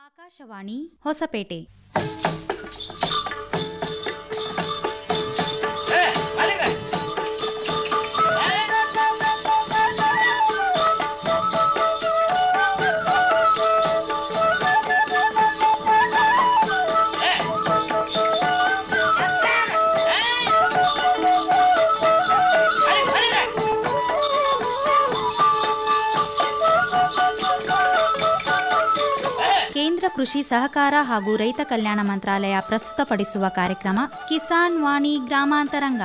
ಆಕಾಶವಾಣಿ ಹೊಸಪೇಟೆ ಕೇಂದ್ರ ಕೃಷಿ ಸಹಕಾರ ಹಾಗೂ ರೈತ ಕಲ್ಯಾಣ ಮಂತ್ರಾಲಯ ಪ್ರಸ್ತುತಪಡಿಸುವ ಕಾರ್ಯಕ್ರಮ ಕಿಸಾನ್ ವಾಣಿ ಗ್ರಾಮಾಂತರಂಗ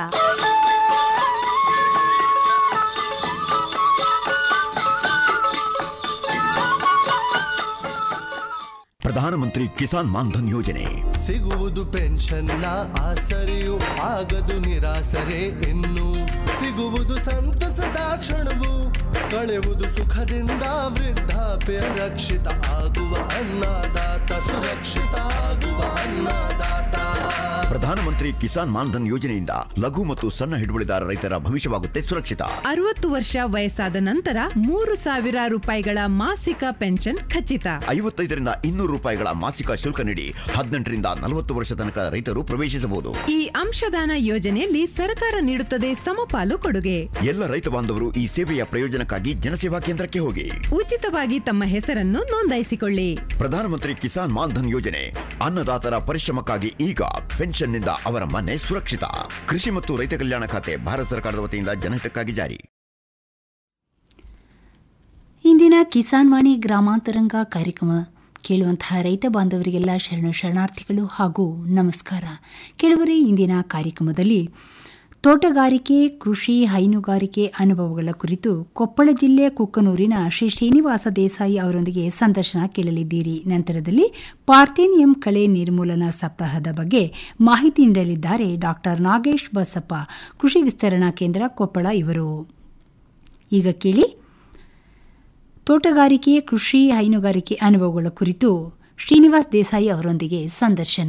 ಪ್ರಧಾನಮಂತ್ರಿ ಕಿಸಾನ್ ಮಾನ್ಧನ್ ಯೋಜನೆ ಸಿಗುವುದು ಪೆನ್ಷನ್ನ ಆಸರೆಯು ಆಗದು ನಿರಾಸರೆ ಇನ್ನು ಸಿಗುವುದು ಸಂತಸದ ಕ್ಷಣವು ಕಳೆಯುವುದು ಸುಖದಿಂದ ವೃದ್ಧಾಪ್ಯ ರಕ್ಷಿತ ಆಗುವ ಅನ್ನದಾತ ಸುರಕ್ಷಿತ ಆಗುವ ಅನ್ನದಾತ ಪ್ರಧಾನಮಂತ್ರಿ ಕಿಸಾನ್ ಮಾನ್ಧನ್ ಯೋಜನೆಯಿಂದ ಲಘು ಮತ್ತು ಸಣ್ಣ ಹಿಡುವಳಿದಾರ ರೈತರ ಭವಿಷ್ಯವಾಗುತ್ತೆ ಸುರಕ್ಷಿತ ಅರವತ್ತು ವರ್ಷ ವಯಸ್ಸಾದ ನಂತರ ಮೂರು ಸಾವಿರ ರೂಪಾಯಿಗಳ ಮಾಸಿಕ ಪೆನ್ಷನ್ ಖಚಿತ ಐವತ್ತೈದರಿಂದ ಇನ್ನೂರು ರೂಪಾಯಿಗಳ ಮಾಸಿಕ ಶುಲ್ಕ ನೀಡಿ ಹದಿನೆಂಟರಿಂದ ನಲವತ್ತು ವರ್ಷ ತನಕ ರೈತರು ಪ್ರವೇಶಿಸಬಹುದು ಈ ಅಂಶದಾನ ಯೋಜನೆಯಲ್ಲಿ ಸರ್ಕಾರ ನೀಡುತ್ತದೆ ಸಮಪಾಲು ಕೊಡುಗೆ ಎಲ್ಲ ರೈತ ಬಾಂಧವರು ಈ ಸೇವೆಯ ಪ್ರಯೋಜನಕ್ಕಾಗಿ ಜನಸೇವಾ ಕೇಂದ್ರಕ್ಕೆ ಹೋಗಿ ಉಚಿತವಾಗಿ ತಮ್ಮ ಹೆಸರನ್ನು ನೋಂದಾಯಿಸಿಕೊಳ್ಳಿ ಪ್ರಧಾನಮಂತ್ರಿ ಕಿಸಾನ್ ಮಾನ್ಧನ್ ಯೋಜನೆ ಅನ್ನದಾತರ ಪರಿಶ್ರಮಕ್ಕಾಗಿ ಈಗ ಪೆನ್ಷನ್ನಿಂದ ಅವರ ಮನೆ ಸುರಕ್ಷಿತ ಕೃಷಿ ಮತ್ತು ರೈತ ಕಲ್ಯಾಣ ಖಾತೆ ಭಾರತ ಸರ್ಕಾರದ ವತಿಯಿಂದ ಜನಹಿತಕ್ಕಾಗಿ ಜಾರಿ ಇಂದಿನ ಕಿಸಾನ್ ವಾಣಿ ಗ್ರಾಮಾಂತರಂಗ ಕಾರ್ಯಕ್ರಮ ಕೇಳುವಂತಹ ರೈತ ಬಾಂಧವರಿಗೆಲ್ಲ ಶರಣು ಶರಣಾರ್ಥಿಗಳು ಹಾಗೂ ನಮಸ್ಕಾರ ಕೇಳುವರೆ ಇಂದಿನ ಕಾರ್ಯಕ್ರಮದಲ್ಲಿ ತೋಟಗಾರಿಕೆ ಕೃಷಿ ಹೈನುಗಾರಿಕೆ ಅನುಭವಗಳ ಕುರಿತು ಕೊಪ್ಪಳ ಜಿಲ್ಲೆ ಕುಕ್ಕನೂರಿನ ಶ್ರೀ ಶ್ರೀನಿವಾಸ ದೇಸಾಯಿ ಅವರೊಂದಿಗೆ ಸಂದರ್ಶನ ಕೇಳಲಿದ್ದೀರಿ ನಂತರದಲ್ಲಿ ಪಾರ್ಥೇನಿಯಂ ಕಳೆ ನಿರ್ಮೂಲನಾ ಸಪ್ತಾಹದ ಬಗ್ಗೆ ಮಾಹಿತಿ ನೀಡಲಿದ್ದಾರೆ ಡಾಕ್ಟರ್ ನಾಗೇಶ್ ಬಸಪ್ಪ ಕೃಷಿ ವಿಸ್ತರಣಾ ಕೇಂದ್ರ ಕೊಪ್ಪಳ ಇವರು ಈಗ ಕೇಳಿ ತೋಟಗಾರಿಕೆ ಕೃಷಿ ಹೈನುಗಾರಿಕೆ ಅನುಭವಗಳ ಕುರಿತು ಶ್ರೀನಿವಾಸ್ ದೇಸಾಯಿ ಅವರೊಂದಿಗೆ ಸಂದರ್ಶನ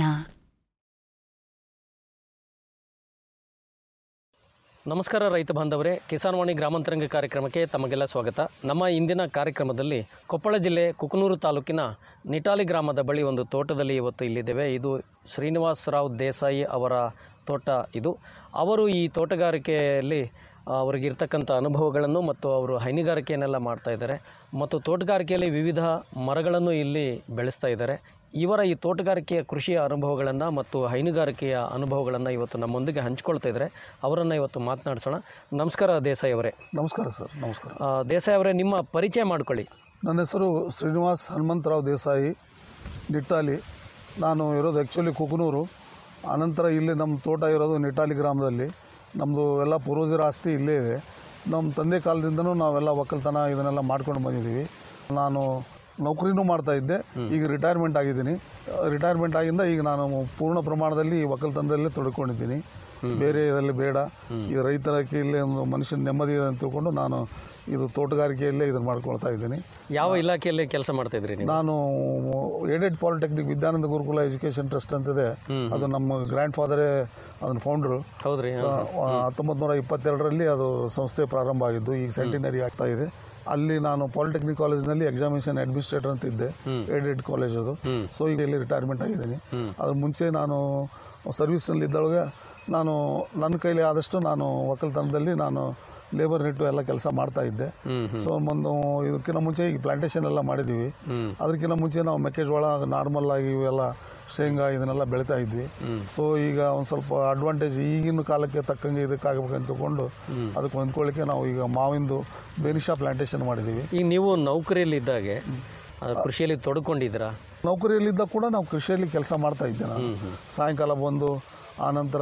ನಮಸ್ಕಾರ ರೈತ ಬಾಂಧವರೇ ಕಿಸಾನ್ ವಾಣಿ ಗ್ರಾಮಾಂತರಂಗ ಕಾರ್ಯಕ್ರಮಕ್ಕೆ ತಮಗೆಲ್ಲ ಸ್ವಾಗತ ನಮ್ಮ ಇಂದಿನ ಕಾರ್ಯಕ್ರಮದಲ್ಲಿ ಕೊಪ್ಪಳ ಜಿಲ್ಲೆ ಕುಕನೂರು ತಾಲೂಕಿನ ನಿಟಾಲಿ ಗ್ರಾಮದ ಬಳಿ ಒಂದು ತೋಟದಲ್ಲಿ ಇವತ್ತು ಇಲ್ಲಿದ್ದೇವೆ ಇದು ಶ್ರೀನಿವಾಸರಾವ್ ದೇಸಾಯಿ ಅವರ ತೋಟ ಇದು ಅವರು ಈ ತೋಟಗಾರಿಕೆಯಲ್ಲಿ ಅವರಿಗಿರ್ತಕ್ಕಂಥ ಅನುಭವಗಳನ್ನು ಮತ್ತು ಅವರು ಹೈನುಗಾರಿಕೆಯನ್ನೆಲ್ಲ ಮಾಡ್ತಾ ಇದ್ದಾರೆ ಮತ್ತು ತೋಟಗಾರಿಕೆಯಲ್ಲಿ ವಿವಿಧ ಮರಗಳನ್ನು ಇಲ್ಲಿ ಬೆಳೆಸ್ತಾ ಇದ್ದಾರೆ ಇವರ ಈ ತೋಟಗಾರಿಕೆಯ ಕೃಷಿಯ ಅನುಭವಗಳನ್ನು ಮತ್ತು ಹೈನುಗಾರಿಕೆಯ ಅನುಭವಗಳನ್ನು ಇವತ್ತು ನಮ್ಮೊಂದಿಗೆ ಹಂಚ್ಕೊಳ್ತಾ ಇದ್ದಾರೆ ಅವರನ್ನು ಇವತ್ತು ಮಾತನಾಡಿಸೋಣ ನಮಸ್ಕಾರ ದೇಸಾಯಿ ಅವರೇ ನಮಸ್ಕಾರ ಸರ್ ನಮಸ್ಕಾರ ಆ, ದೇಸಾಯಿ ಅವರೇ ನಿಮ್ಮ ಪರಿಚಯ ಮಾಡ್ಕೊಳ್ಳಿ ನನ್ನ ಹೆಸರು ಶ್ರೀನಿವಾಸ್ ಹನುಮಂತರಾವ್ ದೇಸಾಯಿ ನಿಟ್ಟಾಲಿ ನಾನು ಇರೋದು ಆ್ಯಕ್ಚುಲಿ ಕುಕನೂರು ಆನಂತರ ಇಲ್ಲಿ ನಮ್ಮ ತೋಟ ಇರೋದು ನಿಟ್ಟಾಲಿ ಗ್ರಾಮದಲ್ಲಿ ನಮ್ಮದು ಎಲ್ಲ ಪೂರ್ವಜರ ಆಸ್ತಿ ಇಲ್ಲೇ ಇದೆ ನಮ್ಮ ತಂದೆ ಕಾಲದಿಂದನೂ ನಾವೆಲ್ಲ ಒಕ್ಕಲ್ತನ ಇದನ್ನೆಲ್ಲ ಮಾಡ್ಕೊಂಡು ಬಂದಿದ್ದೀವಿ ನಾನು ನೌಕರಿನೂ ಮಾಡ್ತಾ ಇದ್ದೆ ಈಗ ರಿಟೈರ್ಮೆಂಟ್ ಆಗಿದ್ದೀನಿ ರಿಟೈರ್ಮೆಂಟ್ ಆಗಿಂದ ಈಗ ನಾನು ಪೂರ್ಣ ಪ್ರಮಾಣದಲ್ಲಿ ಈ ಒಕ್ಕಲ್ತನದಲ್ಲೇ ತೊಡ್ಕೊಂಡಿದ್ದೀನಿ ಬೇರೆ ಇದರಲ್ಲಿ ಬೇಡ ಈ ರೈತರಕ್ಕೆ ಇಲ್ಲೇ ಒಂದು ಮನುಷ್ಯನ ನೆಮ್ಮದಿ ಇದೆ ಅಂತ ತಿಳ್ಕೊಂಡು ನಾನು ಇದು ತೋಟಗಾರಿಕೆಯಲ್ಲೇ ಇದನ್ನು ಮಾಡ್ಕೊಳ್ತಾ ಇದ್ದೀನಿ ಯಾವ ಇಲಾಖೆಯಲ್ಲಿ ಕೆಲಸ ಮಾಡ್ತಾ ಇದ್ರಿ ನೀವು ನಾನು aided polytechnic Vidyananda Gurukula education trust ಅಂತಿದೆ ಅದು ನಮ್ಮ ಗ್ರ್ಯಾಂಡ್ ಫಾದರೇ ಅದನ್ನ ಫೌಂಡ್ರು ಹೌದ್ರಿ ಹತ್ತೊಂಬತ್ತು ನೂರ ಇಪ್ಪತ್ತೆರಡರಲ್ಲಿ ಅದು ಸಂಸ್ಥೆ ಪ್ರಾರಂಭ ಆಗಿದ್ದು ಈಗ ಸೆಂಟಿನರಿ ಆಗ್ತಾ ಇದೆ ಅಲ್ಲಿ ನಾನು ಪಾಲಿಟೆಕ್ನಿಕ್ ಕಾಲೇಜ್ನಲ್ಲಿ ಎಕ್ಸಾಮಿನೇಷನ್ ಅಡ್ಮಿನಿಸ್ಟ್ರೇಟರ್ ಅಂತ ಇದ್ದೆ ಏಡೆಡ್ ಕಾಲೇಜ್ ಅದು ಸೊ ಈಗ ಇಲ್ಲಿ ರಿಟೈರ್ಮೆಂಟ್ ಆಗಿದ್ದೀನಿ ಅದ್ರ ಮುಂಚೆ ನಾನು ಸರ್ವಿಸ್ನಲ್ಲಿ ಇದ್ದೊಳಗೆ ನಾನು ನನ್ನ ಕೈಲಿ ಆದಷ್ಟು ನಾನು ಒಕ್ಕಲ್ತನದಲ್ಲಿ ನಾನು ಲೇಬರ್ ನೆಟ್ಟು ಎಲ್ಲ ಕೆಲಸ ಮಾಡ್ತಾ ಇದ್ದೆ ಸೊ ಒಂದು ಇದಕ್ಕಿಂತ ಮುಂಚೆ ಈಗ ಪ್ಲಾಂಟೇಶನ್ ಎಲ್ಲ ಮಾಡಿದ್ದೀವಿ ಅದಕ್ಕಿಂತ ಮುಂಚೆ ನಾವು ಮೆಕ್ಕೆಜೋಳ ನಾರ್ಮಲ್ ಆಗಿ ಇವೆಲ್ಲ ಶೇಂಗಾ ಇದನ್ನೆಲ್ಲ ಬೆಳಿತಾ ಇದ್ವಿ ಸೊ ಈಗ ಒಂದು ಸ್ವಲ್ಪ ಅಡ್ವಾಂಟೇಜ್ ಈಗಿನ ಕಾಲಕ್ಕೆ ತಕ್ಕಂಗೆ ಇದಕ್ಕಾಗಬೇಕಂತ ತಗೊಂಡು ಅದಕ್ಕೆ ಹೊಂದ್ಕೊಳ್ಳಿಕ್ಕೆ ನಾವು ಈಗ ಮಾವಿಂದು ಬೇನಿಷಾ ಪ್ಲಾಂಟೇಶನ್ ಮಾಡಿದ್ದೀವಿ ಈಗ ನೀವು ನೌಕರಿಯಲ್ಲಿ ಇದ್ದಾಗೆ ಆ, ಕೃಷಿಯಲ್ಲಿ ತೊಡ್ಕೊಂಡಿದ್ದೀರಾ ನೌಕರಿಯಲ್ಲಿದ್ದ ಕೂಡ ನಾವು ಕೃಷಿಯಲ್ಲಿ ಕೆಲಸ ಮಾಡ್ತಾ ಇದ್ದೆ ನಾನು ಸಾಯಂಕಾಲ ಬಂದು ಆನಂತರ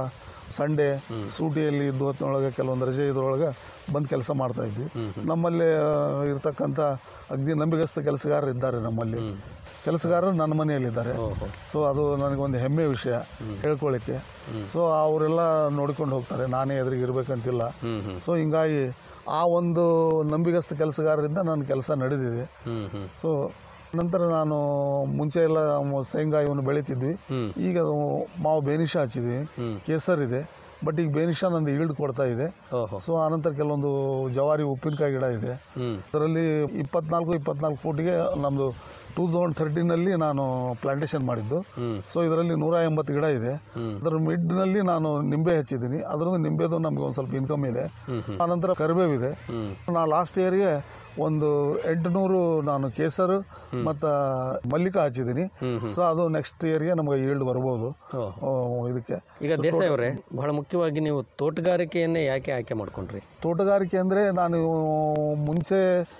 ಸಂಡೇ ಸೂಟಿಯಲ್ಲಿ ಇದ್ದು ಹೊತ್ತಿನೊಳಗೆ ಕೆಲವೊಂದು ರಜೆ ಇದ್ರೊಳಗೆ ಬಂದು ಕೆಲಸ ಮಾಡ್ತಾ ಇದ್ವಿ ನಮ್ಮಲ್ಲಿ ಆ, ಇರ್ತಕ್ಕಂಥ ಅಗ್ನಿ ನಂಬಿಗಸ್ತ ಕೆಲಸಗಾರರು ಇದ್ದಾರೆ ನಮ್ಮಲ್ಲಿ ಕೆಲಸಗಾರರು ನನ್ನ ಮನೆಯಲ್ಲಿದ್ದಾರೆ ಸೊ ಅದು ನನಗೊಂದು ಹೆಮ್ಮೆ ವಿಷಯ ಹೇಳ್ಕೊಳ್ಳಿಕ್ಕೆ ಸೊ ಅವರೆಲ್ಲ ನೋಡ್ಕೊಂಡು ಹೋಗ್ತಾರೆ ನಾನೇ ಎದುರಿಗೆ ಇರಬೇಕಂತಿಲ್ಲ ಸೊ ಹಿಂಗಾಗಿ ಆ ಒಂದು ನಂಬಿಗಸ್ತ ಕೆಲಸಗಾರರಿಂದ ನನ್ನ ಕೆಲಸ ನಡೆದಿದೆ ಸೊ ನಂತರ ನಾನು ಮುಂಚೆ ಎಲ್ಲ ಮ- ಶೇಂಗಾ ಇವನು ಬೆಳಿತಿದ್ವಿ ಈಗ ಅದು ಮಾವು ಬೇನಿಷ ಹಚ್ಚಿದ್ವಿ ಕೇಸರ್ ಇದೆ ಬಟ್ ಈಗ ಬೇನಿಷ ನಂದು ಈಲ್ಡ್ ಕೊಡ್ತಾ ಇದೆ ಓಹೋ ಸೊ ಆನಂತರ ಕೆಲವೊಂದು ಜವಾರಿ ಉಪ್ಪಿನಕಾಯಿ ಗಿಡ ಇದೆ ಹ್ಮ್ ಅದರಲ್ಲಿ ಇಪ್ಪತ್ನಾಲ್ಕು ಇಪ್ಪತ್ನಾಲ್ಕು ಫೂಟಿಗೆ ನಮ್ಮದು ಟೂ ತೌಸಂಡ್ ಥರ್ಟೀನಲ್ಲಿ ನಾನು ಪ್ಲಾಂಟೇಶನ್ ಮಾಡಿದ್ದು ಹ್ಮ್ ಸೊ ಇದರಲ್ಲಿ ನೂರ ಎಂಬತ್ತು ಗಿಡ ಇದೆ ಹ್ಮ್. ಅದರ ಮಿಡ್ನಲ್ಲಿ ನಾನು ನಿಂಬೆ ಹಚ್ಚಿದ್ದೀನಿ ಅದರಿಂದ ನಿಂಬೆದು ನಮಗೆ ಒಂದು ಸ್ವಲ್ಪ ಇನ್ಕಮ್ ಇದೆ ಹ್ಮ್ ಹ್ಮ್ ಆನಂತರ ಕರಿಬೇವಿದೆ ಹ್ಮ್ ನಾ ಲಾಸ್ಟ್ ಇಯರ್ಗೆ ಒಂದು ಎಂಟುನೂರು ನಾನು ಕೇಸರು ಮತ್ತು ಮಲ್ಲಿಕಾ ಹಚ್ಚಿದ್ದೀನಿ ಹ್ಮ್ ಹ್ಮ್ ಸೊ ಅದು ನೆಕ್ಸ್ಟ್ ಇಯರ್ಗೆ ನಮಗೆ ಈಲ್ಡ್ ಬರ್ಬೋದು ಓಹೋ ಆ, ಇದಕ್ಕೆ ಈಗ ದೇಸಾಯಿ ಅವರೇ ಬಹಳ ಮುಖ್ಯವಾಗಿ ನೀವು ತೋಟಗಾರಿಕೆಯನ್ನೇ ಯಾಕೆ ಆಯ್ಕೆ ಮಾಡ್ಕೊಂಡ್ರಿ ತೋಟಗಾರಿಕೆ ಅಂದರೆ ನಾನು ಮುಂಚೆ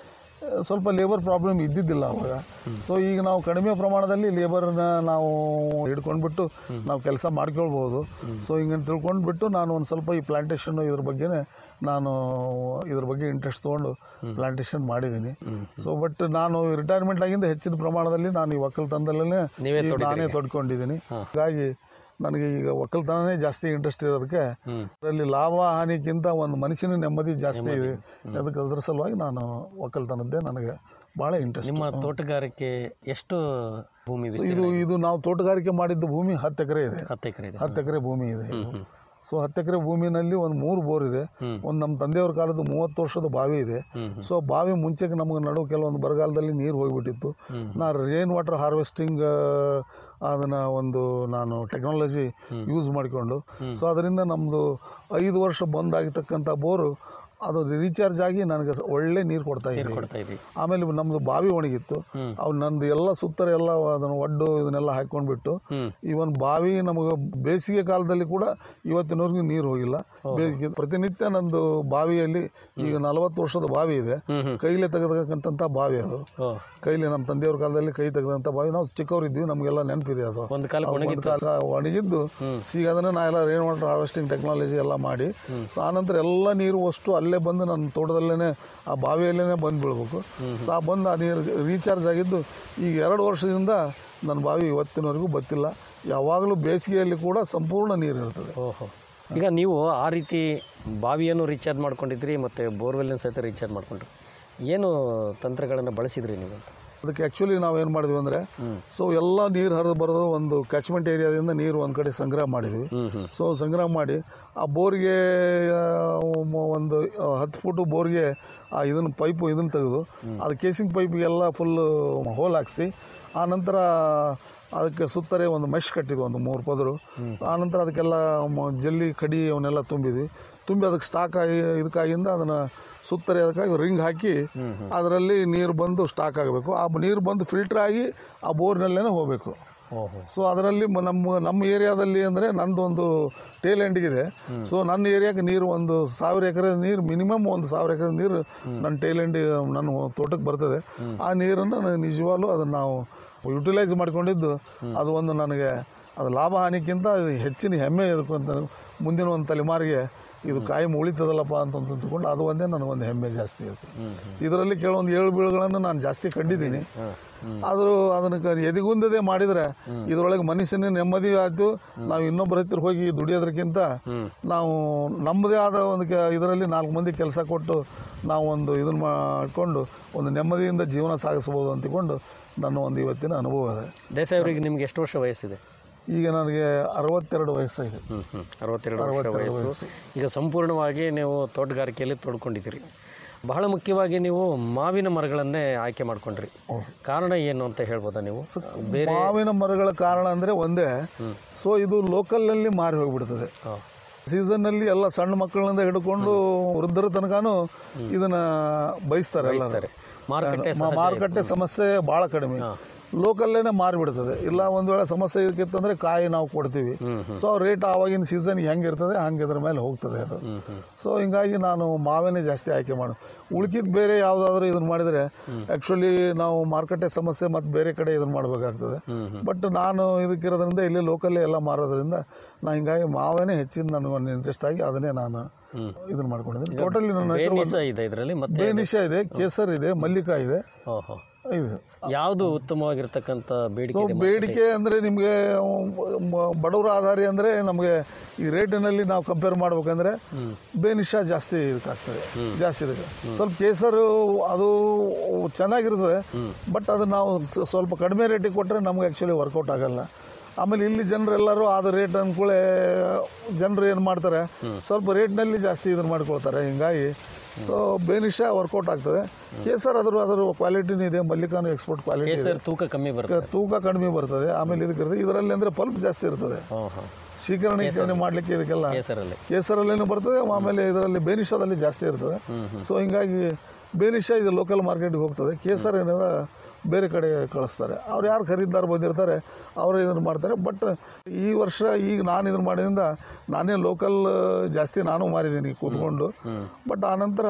ಸ್ವಲ್ಪ ಲೇಬರ್ ಪ್ರಾಬ್ಲಮ್ ಇದ್ದಿದ್ದಿಲ್ಲ ಅವಾಗ ಸೊ ಈಗ ನಾವು ಕಡಿಮೆ ಪ್ರಮಾಣದಲ್ಲಿ ಲೇಬರ್ನ ನಾವು ಹಿಡ್ಕೊಂಡ್ಬಿಟ್ಟು ನಾವು ಕೆಲಸ ಮಾಡ್ಕೊಳ್ಬೋದು ಸೊ ಹಿಂಗೆ ತಿಳ್ಕೊಂಡ್ಬಿಟ್ಟು ನಾನು ಒಂದು ಸ್ವಲ್ಪ ಈ ಪ್ಲಾಂಟೇಶನ್ ಇದ್ರ ಬಗ್ಗೆನೇ ನಾನು ಇದ್ರ ಬಗ್ಗೆ ಇಂಟ್ರೆಸ್ಟ್ ತೊಗೊಂಡು ಪ್ಲಾಂಟೇಶನ್ ಮಾಡಿದ್ದೀನಿ ಸೊ ಬಟ್ ನಾನು ರಿಟೈರ್ಮೆಂಟ್ ಆಗಿಂದ ಹೆಚ್ಚಿನ ಪ್ರಮಾಣದಲ್ಲಿ ನಾನು ಈ ಒಕ್ಕಲ್ತನದಲ್ಲೇ ನೀವೇ ಈಗ ತೊಡಿದ್ರಿ ನಾನೇ ತೊಡ್ಕೊಂಡಿದ್ದೀನಿ ಹಾಗಾಗಿ ನನಗೆ ಈಗ ಒಕ್ಕಲ್ತನನೇ ಜಾಸ್ತಿ ಇಂಟ್ರೆಸ್ಟ್ ಇರೋದಕ್ಕೆ ಹ್ಮ್ ಅದರಲ್ಲಿ ಲಾಭ ಹಾನಿಗಿಂತ ಒಂದು ಮನುಷ್ಯನ ನೆಮ್ಮದಿ ಜಾಸ್ತಿ ಇದೆ ಅದಕ್ಕೆ ಅದರ ಸಲುವಾಗಿ ನಾನು ಒಕ್ಕಲ್ತನದ್ದೇ ನನಗೆ ಭಾಳ ಇಂಟ್ರೆಸ್ಟ್ ನಿಮ್ಮ ತೋಟಗಾರಿಕೆ ಎಷ್ಟು ಭೂಮಿ ಸೊ ಇದು ಇದು ನಾವು ತೋಟಗಾರಿಕೆ ಮಾಡಿದ್ದು ಭೂಮಿ ಹತ್ತು ಎಕರೆ ಇದೆ ಹತ್ತು ಎಕರೆ ಇದೆ ಹತ್ತು ಎಕರೆ ಭೂಮಿ ಇದೆ ಇದು. ಹ್ಮ್. ಸೊ ಹತ್ತು ಎಕರೆ ಭೂಮಿನಲ್ಲಿ ಒಂದು ಮೂರು ಬೋರ್ ಇದೆ ಹ್ಮ್. ಒಂದು ನಮ್ಮ ತಂದೆಯವ್ರ ಕಾಲದ ಮೂವತ್ತು ವರ್ಷದ ಬಾವಿ ಇದೆ ಹ್ಮ್ ಸೊ ಬಾವಿ ಮುಂಚೆಗೆ ನಮಗೆ ನಡು ಕೆಲವೊಂದು ಬರಗಾಲದಲ್ಲಿ ನೀರು ಹೋಗಿಬಿಟ್ಟಿತ್ತು ಹ್ಮ್. ನಾ ರೇನ್ ವಾಟರ್ ಹಾರ್ವೆಸ್ಟಿಂಗ್ ಅದನ್ನ ಒಂದು ನಾನು ಟೆಕ್ನಾಲಜಿ ಯೂಸ್ ಮಾಡಿಕೊಂಡು ಸೊ ಅದರಿಂದ ನಮ್ಮದು ಐದು ವರ್ಷ ಬಂದ್ ಆಗಿರ್ತಕ್ಕಂಥ ಬೋರು ಅದು ರೀಚಾರ್ಜ್ ಆಗಿ ನನಗೆ ಸ- ಒಳ್ಳೆ ನೀರು ಕೊಡ್ತಾ ಇದೆ ಕೊಡ್ತಾ ಇದ್ವಿ ಆಮೇಲೆ ನಮ್ಮದು ಬಾವಿ ಒಣಗಿತ್ತು ಹ್ಮ್. ಅವು ನಂದು ಎಲ್ಲ ಸುತ್ತರ ಎಲ್ಲ ಅದನ್ನು ಒಡ್ಡು ಇದನ್ನೆಲ್ಲ ಹಾಕೊಂಡ್ಬಿಟ್ಟು ಹ್ಮ್ ಇವನ್ ಬಾವಿ ನಮಗೆ ಬೇಸಿಗೆ ಕಾಲದಲ್ಲಿ ಕೂಡ ಇವತ್ತಿನವರೆಗೂ ನೀರು ಹೋಗಿಲ್ಲ ಬೇಸಿಗೆ ಪ್ರತಿನಿತ್ಯ ನಂದು ಬಾವಿಯಲ್ಲಿ ಈಗ ನಲವತ್ತು ವರ್ಷದ ಬಾವಿ ಇದೆ ಹ್ಮ್ ಹ್ಮ್ ಕೈಲೇ ತೆಗೆದಕ್ಕಂಥ ಬಾವಿ ಅದು ಓ ಕೈಲಿ ನಮ್ಮ ತಂದೆಯವ್ರ ಕಾಲದಲ್ಲಿ ಕೈ ತೆಗೆದಂಥ ಬಾವಿ ನಾವು ಚಿಕ್ಕವರಿದ್ವಿ ನಮಗೆಲ್ಲ ನೆನಪಿದೆ ಅದು ಒಂದು ಕಾಲಕ್ಕೆ ಅದು ಒಣಗಿತ್ತು ಒಂದು ಕಾಲ ಒಣಗಿದ್ದು ಈಗ ಅದನ್ನ ನಾ ಎಲ್ಲ ರೇನ್ ವಾಟರ್ ಹಾರ್ವೆಸ್ಟಿಂಗ್ ಟೆಕ್ನಾಲಜಿ ಎಲ್ಲ ಮಾಡಿ ಆನಂತರ ಎಲ್ಲ ನೀರು ಅಷ್ಟು ಅಲ್ಲೇ ಬಂದು ನನ್ನ ತೋಟದಲ್ಲೇ ಆ ಬಾವಿಯಲ್ಲೇ ಬಂದು ಬೀಳ್ಬೇಕು ಸೊ ಆ ಬಂದು ಆ ನೀರು ರೀಚಾರ್ಜ್ ಆಗಿದ್ದು ಈಗ ಎರಡು ವರ್ಷದಿಂದ ನನ್ನ ಬಾವಿ ಇವತ್ತಿನವರೆಗೂ ಬತ್ತಿಲ್ಲ ಯಾವಾಗಲೂ ಬೇಸಿಗೆಯಲ್ಲಿ ಕೂಡ ಸಂಪೂರ್ಣ ನೀರು ಇರ್ತದೆ ಓಹೋ ಈಗ ನೀವು ಆ ರೀತಿ ಬಾವಿಯನ್ನು ರೀಚಾರ್ಜ್ ಮಾಡ್ಕೊಂಡಿದ್ರಿ ಮತ್ತು ಬೋರ್ವೆಲ್ನ ಸಹಿತ ರೀಚಾರ್ಜ್ ಮಾಡ್ಕೊಂಡ್ರಿ ಏನು ತಂತ್ರಗಳನ್ನು ಬಳಸಿದ್ರಿ ನೀವು ಅಂತ ಅದಕ್ಕೆ ಆ್ಯಕ್ಚುಲಿ ನಾವು ಏನು ಮಾಡಿದ್ವಿ ಅಂದರೆ ಸೊ ಎಲ್ಲ ನೀರು ಹರಿದು ಬರೋದು ಒಂದು ಕ್ಯಾಚ್ಮೆಂಟ್ ಏರಿಯಾದಿಂದ ನೀರು ಒಂದು ಕಡೆ ಸಂಗ್ರಹ ಮಾಡಿದ್ವಿ ಹ್ಮ್ ಹ್ಮ್ ಸೊ ಸಂಗ್ರಹ ಮಾಡಿ ಆ ಬೋರ್ಗೆ ಆ, ಮ- ಒಂದು ಆ, ಹತ್ತು ಫುಟು ಬೋರ್ಗೆ ಆ ಇದನ್ನು ಪೈಪು ಇದನ್ನು ತೆಗೆದು ಅದು ಕೇಸಿಂಗ್ ಪೈಪಿಗೆಲ್ಲ ಫುಲ್ಲು ಹೋಲ್ ಹಾಕ್ಸಿ ಆ ನಂತರ ಅದಕ್ಕೆ ಸುತ್ತರೆ ಒಂದು ಮೆಶ್ ಕಟ್ಟಿದ್ವಿ ಒಂದು ಮೂರು ಪದರು ಆ ನಂತರ ಅದಕ್ಕೆಲ್ಲ ಮ- ಜಲ್ಲಿ ಕಡಿ ಅವನ್ನೆಲ್ಲ ತುಂಬಿದ್ವಿ ತುಂಬಿ ಅದಕ್ಕೆ ಸ್ಟಾಕ್ ಆಗಿ ಇದಕ್ಕಾಗಿಂದ ಅದನ್ನು ಸುತ್ತರೆ ಅದಕ್ಕಾಗಿ ರಿಂಗ್ ಹಾಕಿ ಅದರಲ್ಲಿ ನೀರು ಬಂದು ಸ್ಟಾಕ್ ಆಗಬೇಕು ಆ ನೀರು ಬಂದು ಫಿಲ್ಟರ್ ಆಗಿ ಆ ಬೋರ್ನಲ್ಲೇ ಹೋಗಬೇಕು ಓಹೋ ಸೊ ಅದರಲ್ಲಿ ಮ- ನಮ್ಮ ನಮ್ಮ ಏರಿಯಾದಲ್ಲಿ ಅಂದರೆ ನಂದೊಂದು ಟೇಲ್ ಎಂಡಿಗಿದೆ ಸೊ ನನ್ನ ಏರಿಯಾಕ್ಕೆ ನೀರು ಒಂದು ಸಾವಿರ ಎಕರೆ ನೀರು ಮಿನಿಮಮ್ ಒಂದು ಸಾವಿರ ಎಕರೆ ನೀರು ನನ್ನ ಟೇಲ್ ಎಂಡಿ ನನ್ನ ತೋಟಕ್ಕೆ ಬರ್ತದೆ ಆ ನೀರನ್ನು ನಾನು ನಿಜವಾಗ್ಲೂ ಅದನ್ನು ನಾವು ಯುಟಿಲೈಸ್ ಮಾಡ್ಕೊಂಡಿದ್ದು ಅದು ಒಂದು ನನಗೆ ಅದು ಲಾಭ ಹಾನಿಕ್ಕಿಂತ ಅದು ಹೆಚ್ಚಿನ ಹೆಮ್ಮೆ ಇದಕ್ಕೆ ಅಂತ ಮುಂದಿನ ಒಂದು ತಲೆಮಾರಿಗೆ ಇದು ಕಾಯಂ ಉಳಿತದಲ್ಲಪ್ಪ ಅಂತ ಅಂದ್ಕೊಂಡು ಅದು ಒಂದೇ ನನಗೊಂದು ಹೆಮ್ಮೆ ಜಾಸ್ತಿ ಇರುತ್ತೆ ಇದರಲ್ಲಿ ಕೆಲವೊಂದು ಏಳು ಬೀಳುಗಳನ್ನು ನಾನು ಜಾಸ್ತಿ ಕಂಡಿದ್ದೀನಿ ಆದರೂ ಅದನ್ನು ಕ- ಎದೆಗುಂದದೆ ಮಾಡಿದರೆ ಇದರೊಳಗೆ ಮನುಷ್ಯನ ನೆಮ್ಮದಿ ಆಯ್ತು ನಾವು ಇನ್ನೊಬ್ಬರ ಹತ್ತಿರ ಹೋಗಿ ದುಡಿಯೋದಕ್ಕಿಂತ ನಾವು ನಮ್ಮದೇ ಆದ ಒಂದು ಕೆ ಇದರಲ್ಲಿ ನಾಲ್ಕು ಮಂದಿ ಕೆಲಸ ಕೊಟ್ಟು ನಾವು ಒಂದು ಇದನ್ನು ಮಾಡಿಕೊಂಡು ಒಂದು ನೆಮ್ಮದಿಯಿಂದ ಜೀವನ ಸಾಗಿಸ್ಬೋದು ಅಂತಿಕೊಂಡು ನನ್ನ ಒಂದು ಇವತ್ತಿನ ಅನುಭವ ಇದೆ ದೇಸಾಯಿ ಅವರಿಗೆ ನಿಮ್ಗೆ ಎಷ್ಟು ವರ್ಷ ವಯಸ್ಸಿದೆ ಈಗ ನನಗೆ ಅರವತ್ತೆರಡು ವಯಸ್ಸಾಗಿದೆ ಹ್ಮ್ ಹ್ಮ್ ಅರವತ್ತೆರಡು ವರ್ಷ ಅರವತ್ತೆರಡು ವಯಸ್ಸು ಈಗ ಸಂಪೂರ್ಣವಾಗಿ ನೀವು ತೋಟಗಾರಿಕೆಯಲ್ಲಿ ತೊಡ್ಕೊಂಡಿದ್ದೀರಿ ಬಹಳ ಮುಖ್ಯವಾಗಿ ನೀವು ಮಾವಿನ ಮರಗಳನ್ನೇ ಆಯ್ಕೆ ಮಾಡ್ಕೊಂಡ್ರಿ ಕಾರಣ ಏನು ಅಂತ ಹೇಳ್ಬೋದಾ ನೀವು ಬೇರೆ ಮಾವಿನ ಮರಗಳ ಕಾರಣ ಅಂದರೆ ಒಂದೇ ಸೊ ಇದು ಲೋಕಲ್ನಲ್ಲಿ ಮಾರಿ ಹೋಗ್ಬಿಡ್ತದೆ ಹಾ. ಸೀಸನ್ನಲ್ಲಿ ಎಲ್ಲ ಸಣ್ಣ ಮಕ್ಕಳಿಂದ ಹಿಡ್ಕೊಂಡು ವೃದ್ಧರ ತನಕನೂ ಇದನ್ನ ಬಯಸ್ತಾರೆ ಎಲ್ಲರೂ ಮಾರುಕಟ್ಟೆ ಮಾ- ಮಾರುಕಟ್ಟೆ ಸಮಸ್ಯೆ ಭಾಳ ಕಡಿಮೆ ಲೋಕಲ್ಲೇನೆ ಮಾರಿಬಿಡ್ತದೆ ಇಲ್ಲ ಒಂದು ವೇಳೆ ಸಮಸ್ಯೆ ಇದಕ್ಕಿತ್ತಂದ್ರೆ ಕಾಯಿ ನಾವು ಕೊಡ್ತೀವಿ ಸೊ ರೇಟ್ ಆವಾಗಿನ ಸೀಸನ್ ಹೆಂಗೆ ಇರ್ತದೆ ಹಂಗೆ ಇದ್ರ ಮೇಲೆ ಹೋಗ್ತದೆ ಅದು ಸೊ ಹಿಂಗಾಗಿ ನಾನು ಮಾವೇನೆ ಜಾಸ್ತಿ ಆಯ್ಕೆ ಮಾಡು ಉಳ್ಕಿದ್ ಬೇರೆ ಯಾವುದಾದ್ರೂ ಇದನ್ನ ಮಾಡಿದರೆ ಆ್ಯಕ್ಚುಲಿ ನಾವು ಮಾರುಕಟ್ಟೆ ಸಮಸ್ಯೆ ಮತ್ತು ಬೇರೆ ಕಡೆ ಇದನ್ನ ಮಾಡಬೇಕಾಗ್ತದೆ ಬಟ್ ನಾನು ಇದಕ್ಕಿರೋದ್ರಿಂದ ಇಲ್ಲಿ ಲೋಕಲ್ಲೇ ಎಲ್ಲ ಮಾರೋದ್ರಿಂದ ನಾ ಹಿಂಗಾಗಿ ಮಾವೇನೆ ಹೆಚ್ಚಿನ ನನಗೊಂದು ಇಂಟ್ರೆಸ್ಟ್ ಆಗಿ ಅದನ್ನೇ ನಾನು ಇದನ್ನ ಮಾಡ್ಕೊಂಡಿದ್ದೀನಿ ಟೋಟಲಿ ನನ್ನ ಹತ್ರ ಬೇನಿಸ ಇದೆ ಇದರಲ್ಲಿ ಮತ್ತೆ ಬೇನಿಷ ಇದೆ ಕೇಸರ್ ಇದೆ ಮಲ್ಲಿಕಾ ಇದೆ ಓಹೋ ಇದೆ ಯಾವುದು ಉತ್ತಮವಾಗಿರ್ತಕ್ಕಂಥ ಬೇಡಿಕೆ ಸೊ ಇದೆ ಬೇಡಿಕೆ ಅಂದರೆ ನಿಮಗೆ ಬಡವರ ಆಧಾರಿ ಅಂದರೆ ನಮಗೆ ಈ ರೇಟಿನಲ್ಲಿ ನಾವು ಕಂಪೇರ್ ಮಾಡ್ಬೇಕಂದ್ರೆ ಬೇನಿಷ ಜಾಸ್ತಿ ಇದಕ್ಕಾಗ್ತದೆ ಜಾಸ್ತಿ ಇದಕ್ಕೆ ಸ್ವಲ್ಪ ಕೇಸರು ಅದು ಚೆನ್ನಾಗಿರ್ತದೆ ಬಟ್ ಅದು ನಾವು ಸ- ಸ್ವಲ್ಪ ಕಡಿಮೆ ರೇಟಿಗೆ ಕೊಟ್ಟರೆ ನಮ್ಗೆ ಆ್ಯಕ್ಚುಲಿ ವರ್ಕೌಟ್ ಆಗಲ್ಲ ಆಮೇಲೆ ಇಲ್ಲಿ ಜನರೆಲ್ಲರೂ ಆದ ರೇಟ್ ಅನ್ಕೂಳೆ ಜನರು ಏನು ಮಾಡ್ತಾರೆ ಸ್ವಲ್ಪ ರೇಟ್ನಲ್ಲಿ ಜಾಸ್ತಿ ಇದನ್ನು ಮಾಡ್ಕೊಳ್ತಾರೆ ಹಿಂಗಾಗಿ ಸೊ ಬೇನಿಷ ವರ್ಕೌಟ್ ಆಗ್ತದೆ ಕೇಸರ್ ಅದ್ರ ಅದರ ಕ್ವಾಲಿಟಿನೂ ಇದೆ ಮಲ್ಲಿಕಾನು ಎಕ್ಸ್ಪೋರ್ಟ್ ಕ್ವಾಲಿಟಿ ಕೇಸರ್ ತೂಕ ಕಮ್ಮಿ ಬರುತ್ತೆ ತೂಕ ಕಡಿಮೆ ಬರ್ತದೆ ಆಮೇಲೆ ಇದಕ್ಕೆ ಇದರಲ್ಲಿ ಅಂದರೆ ಪಲ್ಪ್ ಜಾಸ್ತಿ ಇರ್ತದೆ ಹಾಂ ಹಾಂ ಶೀಕರಣೀಕರಣ ಮಾಡಲಿಕ್ಕೆ ಇದಕ್ಕೆಲ್ಲ ಕೇಸರಲ್ಲಿ ಕೇಸರಲ್ಲೇನು ಬರ್ತದೆ ಆಮೇಲೆ ಇದರಲ್ಲಿ ಬೇನಿಷದಲ್ಲಿ ಜಾಸ್ತಿ ಇರ್ತದೆ ಸೊ ಹಿಂಗಾಗಿ ಬೇನಿಷ ಇದು ಲೋಕಲ್ ಮಾರ್ಕೆಟ್ಗೆ ಹೋಗ್ತದೆ ಕೇಸರ್ ಏನಿದೆ ಬೇರೆ ಕಡೆ ಕಳಿಸ್ತಾರೆ ಅವ್ರು ಯಾರು ಖರೀದಾರ ಬಂದಿರ್ತಾರೆ ಅವರು ಇದನ್ನು ಮಾಡ್ತಾರೆ ಬಟ್ ಈ ವರ್ಷ ಈಗ ನಾನು ಇದನ್ನು ಮಾಡಿದ್ರಿಂದ ನಾನೇ ಲೋಕಲ್ ಜಾಸ್ತಿ ನಾನು ಮಾರಿದ್ದೀನಿ ಕೂತ್ಕೊಂಡು ಬಟ್ ಆನಂತರ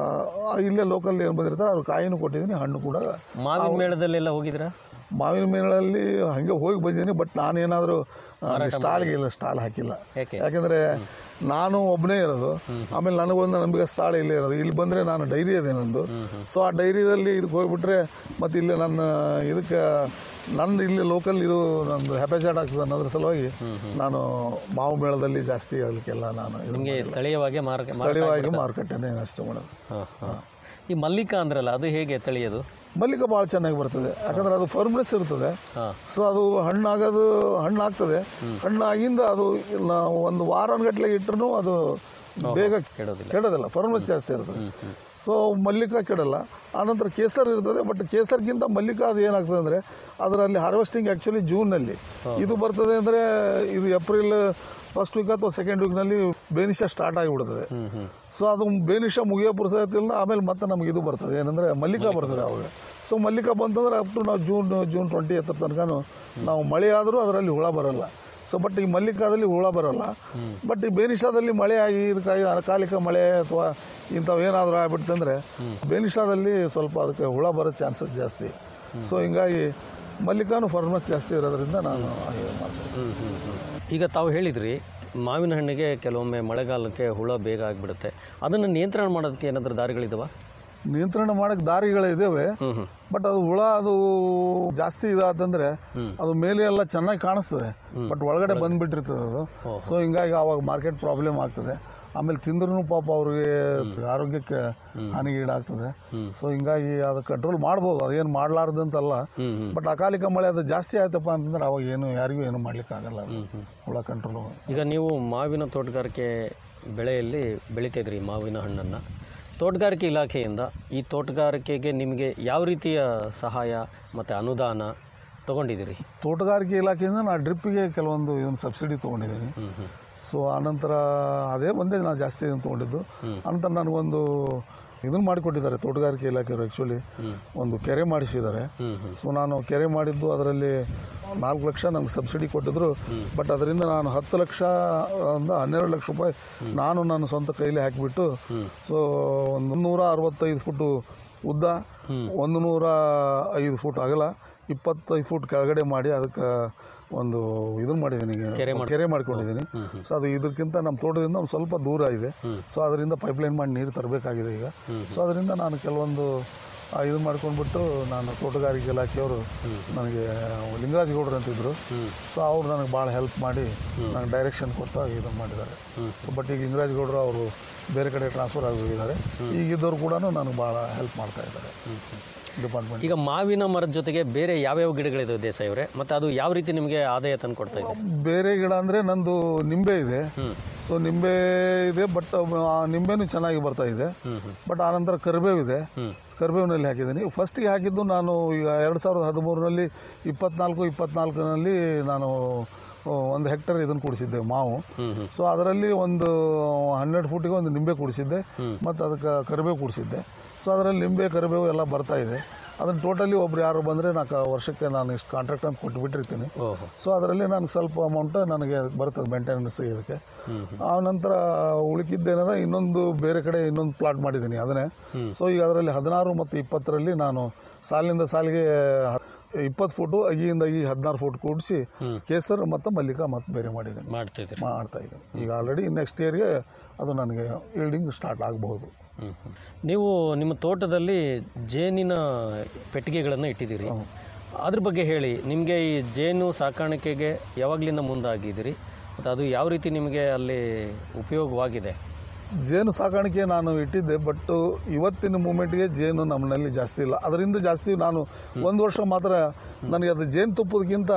ಇಲ್ಲೇ ಲೋಕಲ್ ಏನು ಬಂದಿರ್ತಾರೆ ಅವ್ರು ಕಾಯಿನೂ ಕೊಟ್ಟಿದ್ದೀನಿ ಹಣ್ಣು ಕೂಡ ಮಾವಿನ ಮೇಳದಲ್ಲೆಲ್ಲ ಹೋಗಿದ್ರಾ ಮಾವಿನ ಮೇಳಲ್ಲಿ ಹಾಗೆ ಹೋಗಿ ಬಂದಿದ್ದೀನಿ ಬಟ್ ನಾನೇನಾದರೂ ಸ್ಟಾಲ್ಗೆ ಇಲ್ಲ ಸ್ಟಾಲ್ ಹಾಕಿಲ್ಲ ಯಾಕೆ? ಯಾಕೆಂದರೆ ನಾನು ಒಬ್ಬನೇ ಇರೋದು ಆಮೇಲೆ ನನಗೊಂದು ನಂಬಿಕೆ ಸ್ಥಳ ಇಲ್ಲೇ ಇರೋದು ಇಲ್ಲಿ ಬಂದರೆ ನಾನು ಡೈರಿ ಇದೆ ನಂದು ಸೊ ಆ ಡೈರಿಯಲ್ಲಿ ಇದಕ್ಕೆ ಹೋಗ್ಬಿಟ್ರೆ ಮತ್ತು ಇಲ್ಲಿ ನನ್ನ ಇದಕ್ಕೆ ನಂದು ಇಲ್ಲಿ ಲೋಕಲ್ ಇದು ನಂದು ಹ್ಯಾಪೇಜಾಟ್ ಆಗ್ತದೆ ಅನ್ನೋದ್ರ ಸಲುವಾಗಿ ನಾನು ಮಾವು ಮೇಳದಲ್ಲಿ ಜಾಸ್ತಿ ಅದಕ್ಕೆಲ್ಲ ನಾನು ಇದು ನಿಮಗೆ ಸ್ಥಳೀಯವಾಗಿ ಮಾರ್ಕೆ ಸ್ಥಳೀಯವಾಗಿ ಮಾರುಕಟ್ಟೆನೇ ಅಷ್ಟು ಮಾಡೋದು ಹಾಂ ಹಾಂ ಈ ಮಲ್ಲಿಕ ಅಂದ್ರಲ್ಲ ಅದು ಹೇಗೆ ತಳಿಯೋದು ಮಲ್ಲಿಕ ಭಾಳ ಚೆನ್ನಾಗಿ ಬರ್ತದೆ ಯಾಕಂದ್ರೆ ಅದು ಫರ್ಮ್ನೆಸ್ ಇರ್ತದೆ ಹಾಂ ಸೊ ಅದು ಹಣ್ಣಾಗೋದು ಹಣ್ಣಾಗ್ತದೆ ಹಣ್ಣಾಗಿಂದ ಅದು ನಾವು ಒಂದು ವಾರಗಟ್ಟಲೆ ಇಟ್ಟರು ಅದು ಬೇಗ ಕೆಡೋದಿಲ್ಲ ಕೆಡೋದಿಲ್ಲ ಫರ್ಮ್ನೆಸ್ ಜಾಸ್ತಿ ಇರ್ತದೆ ಸೊ ಮಲ್ಲಿಕ ಕೆಡಲ್ಲ ಆನಂತರ ಕೇಸರ್ ಇರ್ತದೆ ಬಟ್ ಕೇಸರ್ಗಿಂತ ಮಲ್ಲಿಕ ಅದು ಏನಾಗ್ತದೆ ಅಂದರೆ ಅದರಲ್ಲಿ ಹಾರ್ವೆಸ್ಟಿಂಗ್ ಆ್ಯಕ್ಚುಲಿ ಜೂನ್ನಲ್ಲಿ ಇದು ಬರ್ತದೆ ಅಂದರೆ ಇದು ಏಪ್ರಿಲ್ ಫಸ್ಟ್ ವೀಕ್ ಅಥವಾ ಸೆಕೆಂಡ್ ವೀಕ್ನಲ್ಲಿ ಬೇನಿಷ ಸ್ಟಾರ್ಟ್ ಆಗಿಬಿಡ್ತದೆ ಹ್ಞೂ ಹ್ಞೂ ಸೊ ಅದು ಬೇನಿಷ ಮುಗಿಯೋ ಪುರುಸತ್ತಿಲ್ಲ ಆಮೇಲೆ ಮತ್ತೆ ನಮಗೆ ಇದು ಬರ್ತದೆ ಏನಂದರೆ ಮಲ್ಲಿಕ ಬರ್ತದೆ ಅವಾಗ ಸೊ ಮಲ್ಲಿಕ ಬಂತಂದ್ರೆ ಅಪ್ ಟು ನಾವು ಜೂನ್ ಜೂನ್ ಟ್ವೆಂಟಿ ಹತ್ತರ ತನಕನೂ ನಾವು ಮಳೆ ಆದರೂ ಅದರಲ್ಲಿ ಹುಳ ಬರಲ್ಲ ಸೊ ಬಟ್ ಈ ಮಲ್ಲಿಕಾದಲ್ಲಿ ಹುಳ ಬರಲ್ಲ ಬಟ್ ಈ ಬೇನಿಷಾದಲ್ಲಿ ಮಳೆ ಆಗಿ ಇದಕ್ಕೆ ಅಕಾಲಿಕ ಮಳೆ ಅಥವಾ ಇಂಥವು ಏನಾದರೂ ಆಗ್ಬಿಡ್ತಂದ್ರೆ ಬೇನಿಷಾದಲ್ಲಿ ಸ್ವಲ್ಪ ಅದಕ್ಕೆ ಹುಳ ಬರೋ ಚಾನ್ಸಸ್ ಜಾಸ್ತಿ ಸೊ ಹಿಂಗಾಗಿ ಮಲ್ಲಿಕಾನು ಫರ್ಮಸ್ ಜಾಸ್ತಿ ಇರೋದ್ರಿಂದ ನಾನು ಹಾಗೆ ಮಾಡ್ತೀನಿ ಹ್ಮ್, ಹ್ಮ್, ಹ್ಮ್. ಈಗ ತಾವು ಹೇಳಿದ್ರಿ ಮಾವಿನ ಹಣ್ಣಿಗೆ ಕೆಲವೊಮ್ಮೆ ಮಳೆಗಾಲಕ್ಕೆ ಹುಳ ಬೇಗ ಆಗಿಬಿಡುತ್ತೆ ಅದನ್ನು ನಿಯಂತ್ರಣ ಮಾಡೋದಕ್ಕೆ ಏನಾದರೂ ದಾರಿಗಳಿದಾವ ನಿಯಂತ್ರಣ ಮಾಡಕ್ಕೆ ದಾರಿಗಳಿದ್ದಾವೆ ಹ್ಞೂ ಹ್ಞೂ ಬಟ್ ಅದು ಹುಳ ಅದು ಜಾಸ್ತಿ ಇದಾತಂದ್ರೆ ಅದು ಮೇಲೆ ಎಲ್ಲ ಚೆನ್ನಾಗಿ ಕಾಣಿಸ್ತದೆ ಬಟ್ ಒಳಗಡೆ ಬಂದ್ಬಿಟ್ಟಿರ್ತದೆ ಅದು ಸೊ ಹಿಂಗಾಗಿ ಅವಾಗ ಮಾರ್ಕೆಟ್ ಪ್ರಾಬ್ಲಮ್ ಆಗ್ತದೆ ಆಮೇಲೆ ತಿಂದ್ರೂ ಪಾಪ ಅವ್ರಿಗೆ ಆರೋಗ್ಯಕ್ಕೆ ಹಾನಿಗೀಡಾಗ್ತದೆ ಸೊ ಹಿಂಗಾಗಿ ಅದು ಕಂಟ್ರೋಲ್ ಮಾಡ್ಬೋದು ಅದೇನು ಮಾಡಲಾರ್ದಂತಲ್ಲ ಹ್ಮ್, ಹ್ಮ್. ಬಟ್ ಅಕಾಲಿಕ ಮಳೆ ಅದು ಜಾಸ್ತಿ ಆಯ್ತಪ್ಪ ಅಂತಂದ್ರೆ ಅವಾಗ ಏನು ಯಾರಿಗೂ ಏನು ಮಾಡ್ಲಿಕ್ಕೆ ಆಗಲ್ಲ ಅದು. ಹುಳ ಕಂಟ್ರೋಲ್ ಈಗ ನೀವು ಮಾವಿನ ತೋಟಗಾರಿಕೆ ಬೆಳೆಯಲ್ಲಿ ಬೆಳಿತಿದ್ರಿ ಮಾವಿನ ಹಣ್ಣನ್ನು ತೋಟಗಾರಿಕೆ ಇಲಾಖೆಯಿಂದ ಈ ತೋಟಗಾರಿಕೆಗೆ ನಿಮಗೆ ಯಾವ ರೀತಿಯ ಸಹಾಯ ಮತ್ತು ಅನುದಾನ ತಗೊಂಡಿದ್ದೀರಿ ತೋಟಗಾರಿಕೆ ಇಲಾಖೆಯಿಂದ ನಾನು ಡ್ರಿಪ್ಪಿಗೆ ಕೆಲವೊಂದು ಇದನ್ನು ಸಬ್ಸಿಡಿ ತೊಗೊಂಡಿದ್ದೀನಿ ಹ್ಞೂ ಹ್ಞೂ ಸೊ ಆನಂತರ ಅದೇ ಒಂದೇ ನಾನು ಜಾಸ್ತಿ ಇದನ್ನು ತೊಗೊಂಡಿದ್ದು ಅನಂತರ ನನಗೊಂದು ಇದನ್ನು ಮಾಡಿಕೊಟ್ಟಿದ್ದಾರೆ ತೋಟಗಾರಿಕೆ ಇಲಾಖೆಯವರು ಆ್ಯಕ್ಚುಲಿ ಒಂದು ಕೆರೆ ಮಾಡಿಸಿದ್ದಾರೆ ಹ್ಞೂ ಹ್ಞೂ ಸೊ ನಾನು ಕೆರೆ ಮಾಡಿದ್ದು ಅದರಲ್ಲಿ ನಾಲ್ಕು ಲಕ್ಷ ನಂಗೆ ಸಬ್ಸಿಡಿ ಕೊಟ್ಟಿದ್ರು ಬಟ್ ಅದರಿಂದ ನಾನು ಹತ್ತು ಲಕ್ಷ ಅಂದ ಹನ್ನೆರಡು ಲಕ್ಷ ರೂಪಾಯಿ ನಾನು ನನ್ನ ಸ್ವಂತ ಕೈಲಿ ಹಾಕಿಬಿಟ್ಟು ಸೊ ಒಂದು ನೂರ ಅರವತ್ತೈದು ಫುಟು ಉದ್ದ ಒಂದು ನೂರ ಐದು ಫುಟ್ ಅಗಲ ಇಪ್ಪತ್ತೈದು ಫುಟ್ ಕೆಳಗಡೆ ಮಾಡಿ ಅದಕ್ಕೆ ಒಂದು ಇದನ್ನು ಮಾಡಿದ್ದೀನಿ ಕೆರೆ ಮಾಡ್ಕೊಂಡಿದ್ದೀನಿ ಸೊ ಅದು ಇದಕ್ಕಿಂತ ನಮ್ಮ ತೋಟದಿಂದ ಒಂದು ಸ್ವಲ್ಪ ದೂರ ಇದೆ ಸೊ ಅದರಿಂದ ಪೈಪ್ಲೈನ್ ಮಾಡಿ ನೀರು ತರಬೇಕಾಗಿದೆ ಈಗ ಸೊ ಅದರಿಂದ ನಾನು ಕೆಲವೊಂದು ಆ, ಇದು ಮಾಡ್ಕೊಂಡ್ಬಿಟ್ಟು ನಾನು ತೋಟಗಾರಿಕೆ ಇಲಾಖೆಯವರು ನನಗೆ ಲಿಂಗರಾಜ್ ಗೌಡ್ರು ಅಂತಿದ್ರು ಸೊ ಅವ್ರು ನನಗೆ ಭಾಳ ಹೆಲ್ಪ್ ಮಾಡಿ ನನಗೆ ಡೈರೆಕ್ಷನ್ ಕೊಟ್ಟು ಇದನ್ನು ಮಾಡಿದ್ದಾರೆ ಸೊ ಬಟ್ ಈಗ ಲಿಂಗರಾಜ್ ಗೌಡ್ರು ಅವರು ಬೇರೆ ಕಡೆ ಟ್ರಾನ್ಸ್ಫರ್ ಆಗಿ ಹೋಗಿದ್ದಾರೆ ಈಗಿದ್ದವ್ರು ಕೂಡ ನನಗೆ ಭಾಳ ಹೆಲ್ಪ್ ಮಾಡ್ತಾ ಇದ್ದಾರೆ ಡಿಪಾರ್ಟ್ಮೆಂಟ್ ಈಗ ಮಾವಿನ ಮರದ ಜೊತೆಗೆ ಬೇರೆ ಯಾವ್ಯಾವ ಗಿಡಗಳಿದಾವೆ ದೇಸಾಯಿ ಅವರೇ ಮತ್ತು ಅದು ಯಾವ ರೀತಿ ನಿಮಗೆ ಆದಾಯ ತಂದು ಕೊಡ್ತಾ ಇದೆ ಬೇರೆ ಗಿಡ ಅಂದರೆ ನಂದು ನಿಂಬೆ ಇದೆ ಸೊ ನಿಂಬೆ ಇದೆ ಬಟ್ ಆ ನಿಂಬೆನೂ ಚೆನ್ನಾಗಿ ಬರ್ತಾ ಇದೆ ಬಟ್ ಆನಂತರ ಕರಿಬೇವು ಇದೆ ಕರಿಬೇವಿನಲ್ಲಿ ಹಾಕಿದ್ದೀನಿ ಫಸ್ಟಿಗೆ ಹಾಕಿದ್ದು ನಾನು ಈಗ ಎರಡು ಸಾವಿರದ ಹದಿಮೂರರಲ್ಲಿ ಇಪ್ಪತ್ನಾಲ್ಕು ಇಪ್ಪತ್ನಾಲ್ಕರಲ್ಲಿ ನಾನು ಆ, ಒಂದು ಹೆಕ್ಟರ್ ಇದನ್ನು ಕುಡಿಸಿದ್ದೆ ಮಾವು ಸೊ ಅದರಲ್ಲಿ ಒಂದು ಹನ್ನೆರಡು ಫುಟಿಗೆ ಒಂದು ನಿಂಬೆ ಕುಡಿಸಿದ್ದೆ ಮತ್ತು ಅದಕ್ಕೆ ಕರಿಬೇವು ಕುಡಿಸಿದ್ದೆ ಸೊ ಅದರಲ್ಲಿ ನಿಂಬೆ ಕರಿಬೇವು ಎಲ್ಲ ಬರ್ತಾ ಇದೆ ಅದನ್ನು ಟೋಟಲಿ ಒಬ್ರು ಯಾರು ಬಂದರೆ ನಾಲ್ಕು ವರ್ಷಕ್ಕೆ ನಾನು ಇಷ್ಟು ಕಾಂಟ್ರಾಕ್ಟ್ ಅಂತ ಕೊಟ್ಟು ಬಿಟ್ಟಿರ್ತೀನಿ ಓಹೋ ಸೊ ಅದರಲ್ಲಿ ನನಗೆ ಸ್ವಲ್ಪ ಅಮೌಂಟ್ ನನಗೆ ಬರ್ತದೆ ಮೇಂಟೆನೆನ್ಸ್ ಇದಕ್ಕೆ ಆ ನಂತರ ಉಳಿಕಿದ್ದೇನದ ಇನ್ನೊಂದು ಬೇರೆ ಕಡೆ ಇನ್ನೊಂದು ಪ್ಲಾಟ್ ಮಾಡಿದ್ದೀನಿ ಅದನ್ನೇ ಸೊ ಈಗ ಅದರಲ್ಲಿ ಹದಿನಾರು ಮತ್ತು ಇಪ್ಪತ್ತರಲ್ಲಿ ನಾನು ಸಾಲಿನಿಂದ ಸಾಲಿಗೆ ಇಪ್ಪತ್ತು ಫುಟು ಅಗಿಯಿಂದ ಅಗಿ ಹದಿನಾರು ಫುಟ್ ಕೂಡಿಸಿ ಕೇಸರ್ ಮತ್ತು ಮಲ್ಲಿಕಾ ಮತ್ತು ಬೇರೆ ಮಾಡಿದ್ದೀನಿ ಮಾಡ್ತಿದ್ದೀರಿ ಮಾಡ್ತಾ ಇದ್ದೀನಿ ಈಗ ಆಲ್ರೆಡಿ ನೆಕ್ಸ್ಟ್ ಇಯರ್ಗೆ ಅದು ನನಗೆ ಈಲ್ಡಿಂಗ್ ಸ್ಟಾರ್ಟ್ ಆಗಬಹುದು ಹ್ಮ್, ಹ್ಮ್. ನೀವು ನಿಮ್ಮ ತೋಟದಲ್ಲಿ ಜೇನಿನ ಪೆಟ್ಟಿಗೆಗಳನ್ನು ಇಟ್ಟಿದ್ದೀರಿ ಅದ್ರ ಬಗ್ಗೆ ಹೇಳಿ ನಿಮಗೆ ಈ ಜೇನು ಸಾಕಾಣಿಕೆಗೆ ಯಾವಾಗಲಿಂದ ಮುಂದಾಗಿದ್ದೀರಿ ಮತ್ತು ಅದು ಯಾವ ರೀತಿ ನಿಮಗೆ ಅಲ್ಲಿ ಉಪಯೋಗವಾಗಿದೆ ಜೇನು ಸಾಕಾಣಿಕೆ ನಾನು ಇಟ್ಟಿದ್ದೆ ಬಟ್ ಇವತ್ತಿನ ಮೂಮೆಂಟ್ಗೆ ಜೇನು ನಮ್ಮಲ್ಲಿ ಜಾಸ್ತಿ ಇಲ್ಲ ಅದರಿಂದ ಜಾಸ್ತಿ ನಾನು ಒಂದು ವರ್ಷ ಮಾತ್ರ ನನಗೆ ಅದು ಜೇನು ತುಪ್ಪದಕ್ಕಿಂತ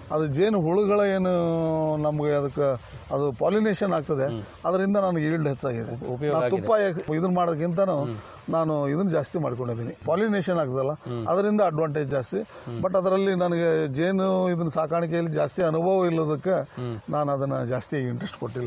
ಅದು ಜೇನು ಹುಳುಗಳ ಏನು ನಮಗೆ ಅದಕ್ಕೆ ಅದು ಪಾಲಿನೇಷನ್ ಆಗ್ತದೆ ಅದರಿಂದ ನನಗೆ ಈಲ್ಡ್ ಹೆಚ್ಚಾಗಿದೆ ಉಪಯೋಗ ನಾನು ತುಪ್ಪ ಇದನ್ನ ಮಾಡೋದಕ್ಕಿಂತನೂ ನಾನು ಇದನ್ನ ಜಾಸ್ತಿ ಮಾಡ್ಕೊಂಡಿದ್ದೀನಿ ಪಾಲಿನೇಷನ್ ಆಗ್ತದಲ್ಲ ಅದರಿಂದ ಅಡ್ವಾಂಟೇಜ್ ಜಾಸ್ತಿ ಬಟ್ ಅದರಲ್ಲಿ ನನಗೆ ಜೇನು ಇದನ್ನ ಸಾಕಾಣಿಕೆಯಲ್ಲಿ ಜಾಸ್ತಿ ಅನುಭವ ಇಲ್ಲದಕ್ಕೆ ನಾನು ಅದನ್ನ ಜಾಸ್ತಿ ಇಂಟ್ರೆಸ್ಟ್ ಕೊಟ್ಟಿಲ್ಲ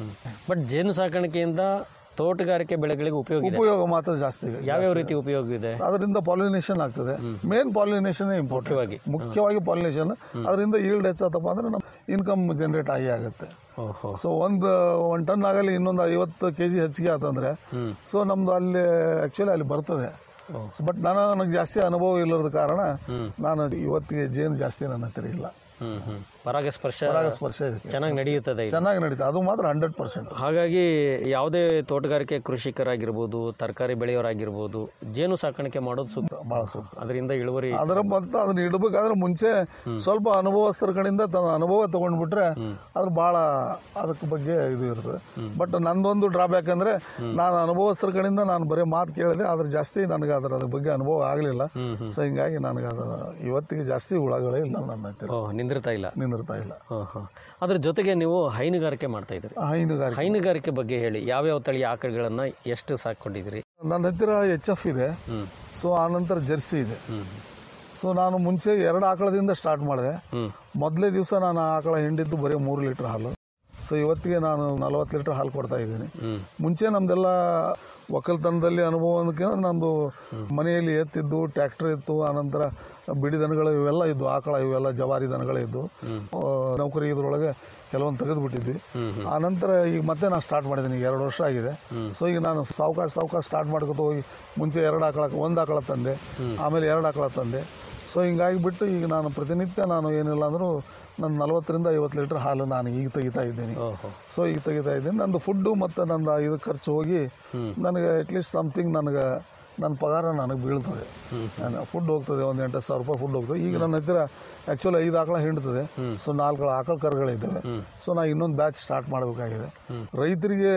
ಬಟ್ ಜೇನು ಸಾಕಾಣಿಕೆಯಿಂದ ತೋಟಗಾರಿಕೆ ಬೆಳೆಗಳಿಗೆ ಉಪಯೋಗ ಇದೆ ಉಪಯೋಗ ಮಾತ್ರ ಜಾಸ್ತಿ ಇದೆ. ಯಾವ್ಯಾವ ರೀತಿ ಉಪಯೋಗ ಇದೆ ಅದರಿಂದ ಪಾಲಿನೇಷನ್ ಆಗ್ತದೆ ಮೇನ್ ಪಾಲಿನೇಷನ್ ಇಂಪಾರ್ಟೆಂಟ್ ಮುಖ್ಯವಾಗಿ ಪಾಲಿನೇಷನ್ ಅದರಿಂದ ಈಲ್ಡ್ ಹೆಚ್ಚಾತಪ್ಪ ಅಂದ್ರೆ ನಮ್ಮ ಇನ್ಕಮ್ ಜನರೇಟ್ ಆಗಿ ಆಗುತ್ತೆ ಓಹೋ ಸೊ ಒಂದು ಒನ್ ಟನ್ ಆಗಲಿ ಇನ್ನೊಂದು ಐವತ್ತು ಕೆ ಜಿ ಹೆಚ್ಚಿಗೆ ಆತಂದ್ರೆ ಸೊ ನಮ್ದು ಅಲ್ಲಿ ಆ್ಯಕ್ಚುಲಿ ಅಲ್ಲಿ ಬರ್ತದೆ ಬಟ್ ನಾನು ನನಗೆ ಜಾಸ್ತಿ ಅನುಭವ ಇಲ್ಲದ ಕಾರಣ ನಾನು ಇವತ್ತಿಗೆ ಜೇನು ಜಾಸ್ತಿ ನನ್ನ ಹತ್ತಿರ ಇಲ್ಲ ಹ್ಮ್ ಹ್ಮ್ ಪರಾಗಸ್ಪರ್ಶ ಪರಾಗಸ್ಪರ್ಶ ಇದಕ್ಕೆ ಚೆನ್ನಾಗಿ ನಡೆಯುತ್ತದೆ ಇದು. ಚೆನ್ನಾಗಿ ನಡೀತದೆ ಅದು ಮಾತ್ರ ಹಂಡ್ರೆಡ್ ಪರ್ಸೆಂಟ್ ಹಾಗಾಗಿ ಯಾವುದೇ ತೋಟಗಾರಿಕೆ ಕೃಷಿಕರಾಗಿರ್ಬೋದು ತರಕಾರಿ ಬೆಳೆಯೋರಾಗಿರ್ಬೋದು ಜೇನು ಸಾಕಾಣಿಕೆ ಮಾಡೋದು ಸೂಕ್ತ ಭಾಳ ಸೂಕ್ತ ಅದರಿಂದ ಇಳುವರಿ ಅದರ ಮತ್ತೆ ಅದನ್ನ ಇಡಬೇಕಾದ್ರೆ ಮುಂಚೆ ಸ್ವಲ್ಪ ಅನುಭವಸ್ಥರ ಕಡೆಯಿಂದ ತನ್ನ ಅನುಭವ ತಗೊಂಡ್ಬಿಟ್ರೆ ಅದ್ರ ಭಾಳ ಅದಕ್ಕೆ ಬಗ್ಗೆ ಇದು ಇರ್ತದೆ ಬಟ್ ನಂದೊಂದು ಡ್ರಾಬ್ಯಾಕ್ ಅಂದ್ರೆ ನಾನು ಅನುಭವಸ್ಥರ ಕಡೆಯಿಂದ ನಾನು ಬರೀ ಮಾತು ಕೇಳಿದೆ ಅದ್ರ ಜಾಸ್ತಿ ನನಗೆ ಅದರ ಅದ್ರ ಬಗ್ಗೆ ಅನುಭವ ಆಗಲಿಲ್ಲ ಸೊ ಹಿಂಗಾಗಿ ನನಗೆ ಅದು ಇವತ್ತಿಗೆ ಜಾಸ್ತಿ ಹುಳಗಳೇ ಇಲ್ಲ ನನ್ನ ಹತ್ತಿರ ಓ ನಿಂದಿರ್ತಾ ಇಲ್ಲ ನಿಂದಿರ್ತಾ ಇಲ್ಲ ಹಾಂ ಹಾಂ ಅದ್ರ ಜೊತೆಗೆ ನೀವು ಹೈನುಗಾರಿಕೆ ಮಾಡ್ತಾ ಇದ್ದೀರಿ ಹೈನುಗಾರಿಕೆ ಹೈನುಗಾರಿಕೆ ಬಗ್ಗೆ ಹೇಳಿ ಯಾವ್ಯಾವ ತಳಿ ಆಕಳುಗಳನ್ನ ಎಷ್ಟು ಸಾಕೊಂಡಿದ್ದೀರಿ ನನ್ನ ಹತ್ತಿರ ಎಚ್ ಎಫ್ ಇದೆ ಹ್ಮ್ ಸೊ ಆನಂತರ ಜರ್ಸಿ ಇದೆ ಹ್ಮ್ ಸೊ ನಾನು ಮುಂಚೆ ಎರಡು ಆಕಳದಿಂದ ಸ್ಟಾರ್ಟ್ ಮಾಡಿದೆ ಹ್ಮ್ ಮೊದಲೇ ದಿವಸ ನಾನು ಆಕಳ ಹಿಂಡಿದ್ದು ಬರೀ ಮೂರು ಲೀಟ್ರ್ ಹಾಲು ಸೊ ಇವತ್ತಿಗೆ ನಾನು ನಲವತ್ತು ಲೀಟ್ರ್ ಹಾಲು ಕೊಡ್ತಾ ಇದ್ದೀನಿ ಹ್ಮ್ ಮುಂಚೆ ನಮ್ದೆಲ್ಲ ಒಕ್ಕಲ್ತನದಲ್ಲಿ ಅನುಭವ ಅನ್ನೋದಕ್ಕಿಂತ ನಮ್ಮದು ಮನೆಯಲ್ಲಿ ಎತ್ತಿದ್ದು ಟ್ಯಾಕ್ಟ್ರ್ ಇತ್ತು ಆನಂತರ ಬಿಡಿ ದನಗಳು ಇವೆಲ್ಲ ಇದ್ದು ಆಕಳ ಇವೆಲ್ಲ ಜವಾರಿ ದನಗಳು ಇದ್ದು ಆ, ನೌಕರಿ ಇದ್ರೊಳಗೆ ಕೆಲವೊಂದು ತೆಗೆದು ಬಿಟ್ಟಿದ್ವಿ ಆನಂತರ ಈಗ ಮತ್ತೆ ನಾನು ಸ್ಟಾರ್ಟ್ ಮಾಡಿದ್ದೀನಿ ಈಗ ಎರಡು ವರ್ಷ ಆಗಿದೆ ಸೊ ಈಗ ನಾನು ಸಾವ್ಕಾಶ ಸಾವ್ಕಾಶ ಸ್ಟಾರ್ಟ್ ಮಾಡ್ಕೊತ ಹೋಗಿ ಮುಂಚೆ ಎರಡು ಆಕಳ ಒಂದು ಆಕಳ ತಂದೆ ಆಮೇಲೆ ಎರಡು ಆಕಳ ತಂದೆ ಸೊ ಹಿಂಗಾಗಿ ಬಿಟ್ಟು ಈಗ ನಾನು ಪ್ರತಿನಿತ್ಯ ನಾನು ಏನಿಲ್ಲ ಅಂದರೂ ನನ್ನ ನಲವತ್ತರಿಂದ ಐವತ್ತು ಲೀಟ್ರ್ ಹಾಲು ನಾನು ಈಗ ತೆಗಿತಾ ಇದ್ದೀನಿ ಓಹೋ ಸೊ ಈಗ ತೆಗಿತಾ ಇದ್ದೀನಿ ನಂದು ಫುಡ್ಡು ಮತ್ತು ನಂದು ಇದು ಖರ್ಚು ಹೋಗಿ ನನಗೆ ಅಟ್ಲೀಸ್ಟ್ ಸಮಥಿಂಗ್ ನನಗೆ ನನ್ನ ಪಗಾರ ನನಗೆ ಬೀಳ್ತದೆ ನಾನು ಫುಡ್ ಹೋಗ್ತದೆ ಒಂದು ಎಂಟು ಸಾವಿರ ರೂಪಾಯಿ ಫುಡ್ ಹೋಗ್ತದೆ ಈಗ ನನ್ನ ಹತ್ತಿರ ಆ್ಯಕ್ಚುಲಿ ಐದು ಆಕಳ ಹಿಂಡ್ತದೆ ಸೊ ನಾಲ್ಕು ಆಕಳ ಕರುಗಳಿದ್ದಾವೆ ಸೊ ನಾ ಇನ್ನೊಂದು ಬ್ಯಾಚ್ ಸ್ಟಾರ್ಟ್ ಮಾಡಬೇಕಾಗಿದೆ ರೈತರಿಗೆ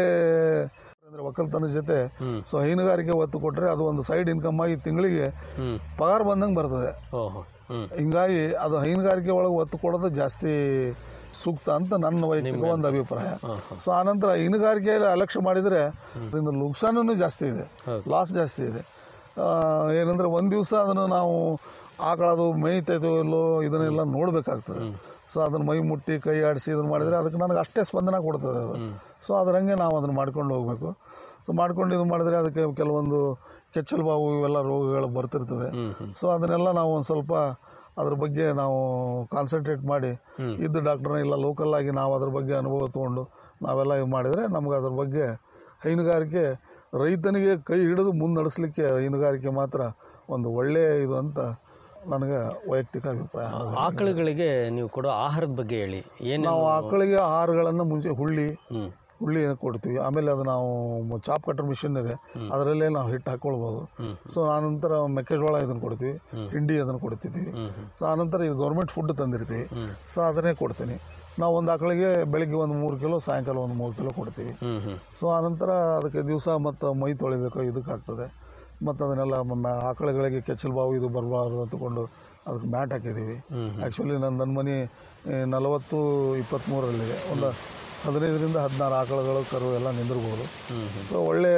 ಅಂದರೆ ಒಕ್ಕಲ್ತನದ ಜೊತೆ ಸೊ ಹೈನುಗಾರಿಕೆ ಒತ್ತು ಕೊಟ್ಟರೆ ಅದು ಒಂದು ಸೈಡ್ ಇನ್ಕಮ್ ಆಗಿ ತಿಂಗಳಿಗೆ ಹ್ಮ್ ಪಗಾರ ಬಂದಂಗೆ ಬರ್ತದೆ ಓಹೋ ಹ್ಮ್ ಹಿಂಗಾಗಿ ಅದು ಹೈನುಗಾರಿಕೆ ಒಳಗೆ ಒತ್ತು ಕೊಡೋದು ಜಾಸ್ತಿ ಸೂಕ್ತ ಅಂತ ನನ್ನ ವೈಯಕ್ತಿಕ ಒಂದು ಅಭಿಪ್ರಾಯ ಸೊ ಆನಂತರ ಹೈನುಗಾರಿಕೆಯಲ್ಲಿ ಅಲಕ್ಷ್ಯ ಮಾಡಿದರೆ ಅದರಿಂದ ನುಕ್ಸಾನೂ ಜಾಸ್ತಿ ಇದೆ ಲಾಸ್ ಜಾಸ್ತಿ ಇದೆ ಆ, ಏನಂದ್ರೆ ಒಂದು ದಿವಸ ಅದನ್ನು ನಾವು ಆಕಳದು ಮೇಯ್ತೈತೋ ಇಲ್ಲೋ ಇದನ್ನೆಲ್ಲ ನೋಡಬೇಕಾಗ್ತದೆ ಸೊ ಅದನ್ನ ಮೈ ಮುಟ್ಟಿ ಕೈ ಆಡಿಸಿ ಇದನ್ನು ಮಾಡಿದರೆ ಅದಕ್ಕೆ ನನಗೆ ಅಷ್ಟೇ ಸ್ಪಂದನ ಕೊಡ್ತದೆ ಅದು ಸೊ ಅದರಂಗೆ ನಾವು ಅದನ್ನು ಮಾಡ್ಕೊಂಡು ಹೋಗಬೇಕು ಸೊ ಮಾಡ್ಕೊಂಡು ಇದು ಮಾಡಿದ್ರೆ ಅದಕ್ಕೆ ಕೆಲವೊಂದು ಕೆಚ್ಚಲು ಬಾವು ಇವೆಲ್ಲ ರೋಗಗಳು ಬರ್ತಿರ್ತದೆ ಸೊ ಅದನ್ನೆಲ್ಲ ನಾವು ಒಂದು ಸ್ವಲ್ಪ ಅದ್ರ ಬಗ್ಗೆ ನಾವು ಕಾನ್ಸಂಟ್ರೇಟ್ ಮಾಡಿ ಇದ್ದ ಡಾಕ್ಟರ್ನ ಇಲ್ಲ ಲೋಕಲ್ ಆಗಿ ನಾವು ಅದ್ರ ಬಗ್ಗೆ ಅನುಭವ ತೊಗೊಂಡು ನಾವೆಲ್ಲ ಇದು ಮಾಡಿದರೆ ನಮ್ಗೆ ಅದ್ರ ಬಗ್ಗೆ ಹೈನುಗಾರಿಕೆ ರೈತನಿಗೆ ಕೈ ಹಿಡಿದು ಮುನ್ನಡೆಸಲಿಕ್ಕೆ ಹೈನುಗಾರಿಕೆ ಮಾತ್ರ ಒಂದು ಒಳ್ಳೆಯ ಇದು ಅಂತ ನನಗೆ ವೈಯಕ್ತಿಕ ಅಭಿಪ್ರಾಯ ಆಕಳುಗಳಿಗೆ ನೀವು ಕೊಡೋ ಆಹಾರದ ಬಗ್ಗೆ ಹೇಳಿ ಏನು ನಾವು ಆಕಳಿಗೆ ಆಹಾರಗಳನ್ನು ಮುಂಚೆ ಹುಳ್ಳಿ ಹ್ಮ್ ಹುಳ್ಳಿ ಕೊಡ್ತೀವಿ ಆಮೇಲೆ ಅದು ನಾವು ಚಾಪ್ ಕಟ್ಟರ್ ಮಿಷಿನ್ ಇದೆ ಅದರಲ್ಲೇ ನಾವು ಹಿಟ್ಟು ಹಾಕ್ಕೊಳ್ಬೋದು ಸೊ ಆನಂತರ ಮೆಕ್ಕೆಜೋಳ ಇದನ್ನು ಕೊಡ್ತೀವಿ ಹಿಂಡಿ ಅದನ್ನು ಕೊಡ್ತಿದ್ವಿ ಸೊ ಆನಂತರ ಇದು ಗೌರ್ಮೆಂಟ್ ಫುಡ್ ತಂದಿರ್ತೀವಿ ಸೊ ಅದನ್ನೇ ಕೊಡ್ತೀನಿ ನಾವು ಒಂದು ಆಕಳಿಗೆ ಬೆಳಿಗ್ಗೆ ಒಂದು ಮೂರು ಕಿಲೋ ಸಾಯಂಕಾಲ ಒಂದು ಮೂರು ಕಿಲೋ ಕೊಡ್ತೀವಿ ಹ್ಮ್ ಹ್ಮ್ ಸೊ ಆನಂತರ ಅದಕ್ಕೆ ದಿವಸ ಮತ್ತು ಮೈ ತೊಳಿಬೇಕು ಇದಕ್ಕೆ ಆಗ್ತದೆ ಮತ್ತು ಅದನ್ನೆಲ್ಲ ಮ- ಆಕಳುಗಳಿಗೆ ಕೆಚ್ಚಲು ಬಾವು ಇದು ಬರಬಾರ್ದು ಅಂತಕೊಂಡು ಅದಕ್ಕೆ ಮ್ಯಾಟ್ ಹಾಕಿದ್ದೀವಿ ಆ್ಯಕ್ಚುಲಿ ನನ್ನ ನನ್ನ ಮನೆ ಏ, ನಲವತ್ತು ಇಪ್ಪತ್ತ್ಮೂರಲ್ಲಿದೆ ಒಂದು ಹದಿನೈದರಿಂದ ಹದಿನಾರು ಆಕಳುಗಳು ಕರು ಎಲ್ಲ ನಿಂದಿರ್ಬೋದು ಸೊ ಒಳ್ಳೆ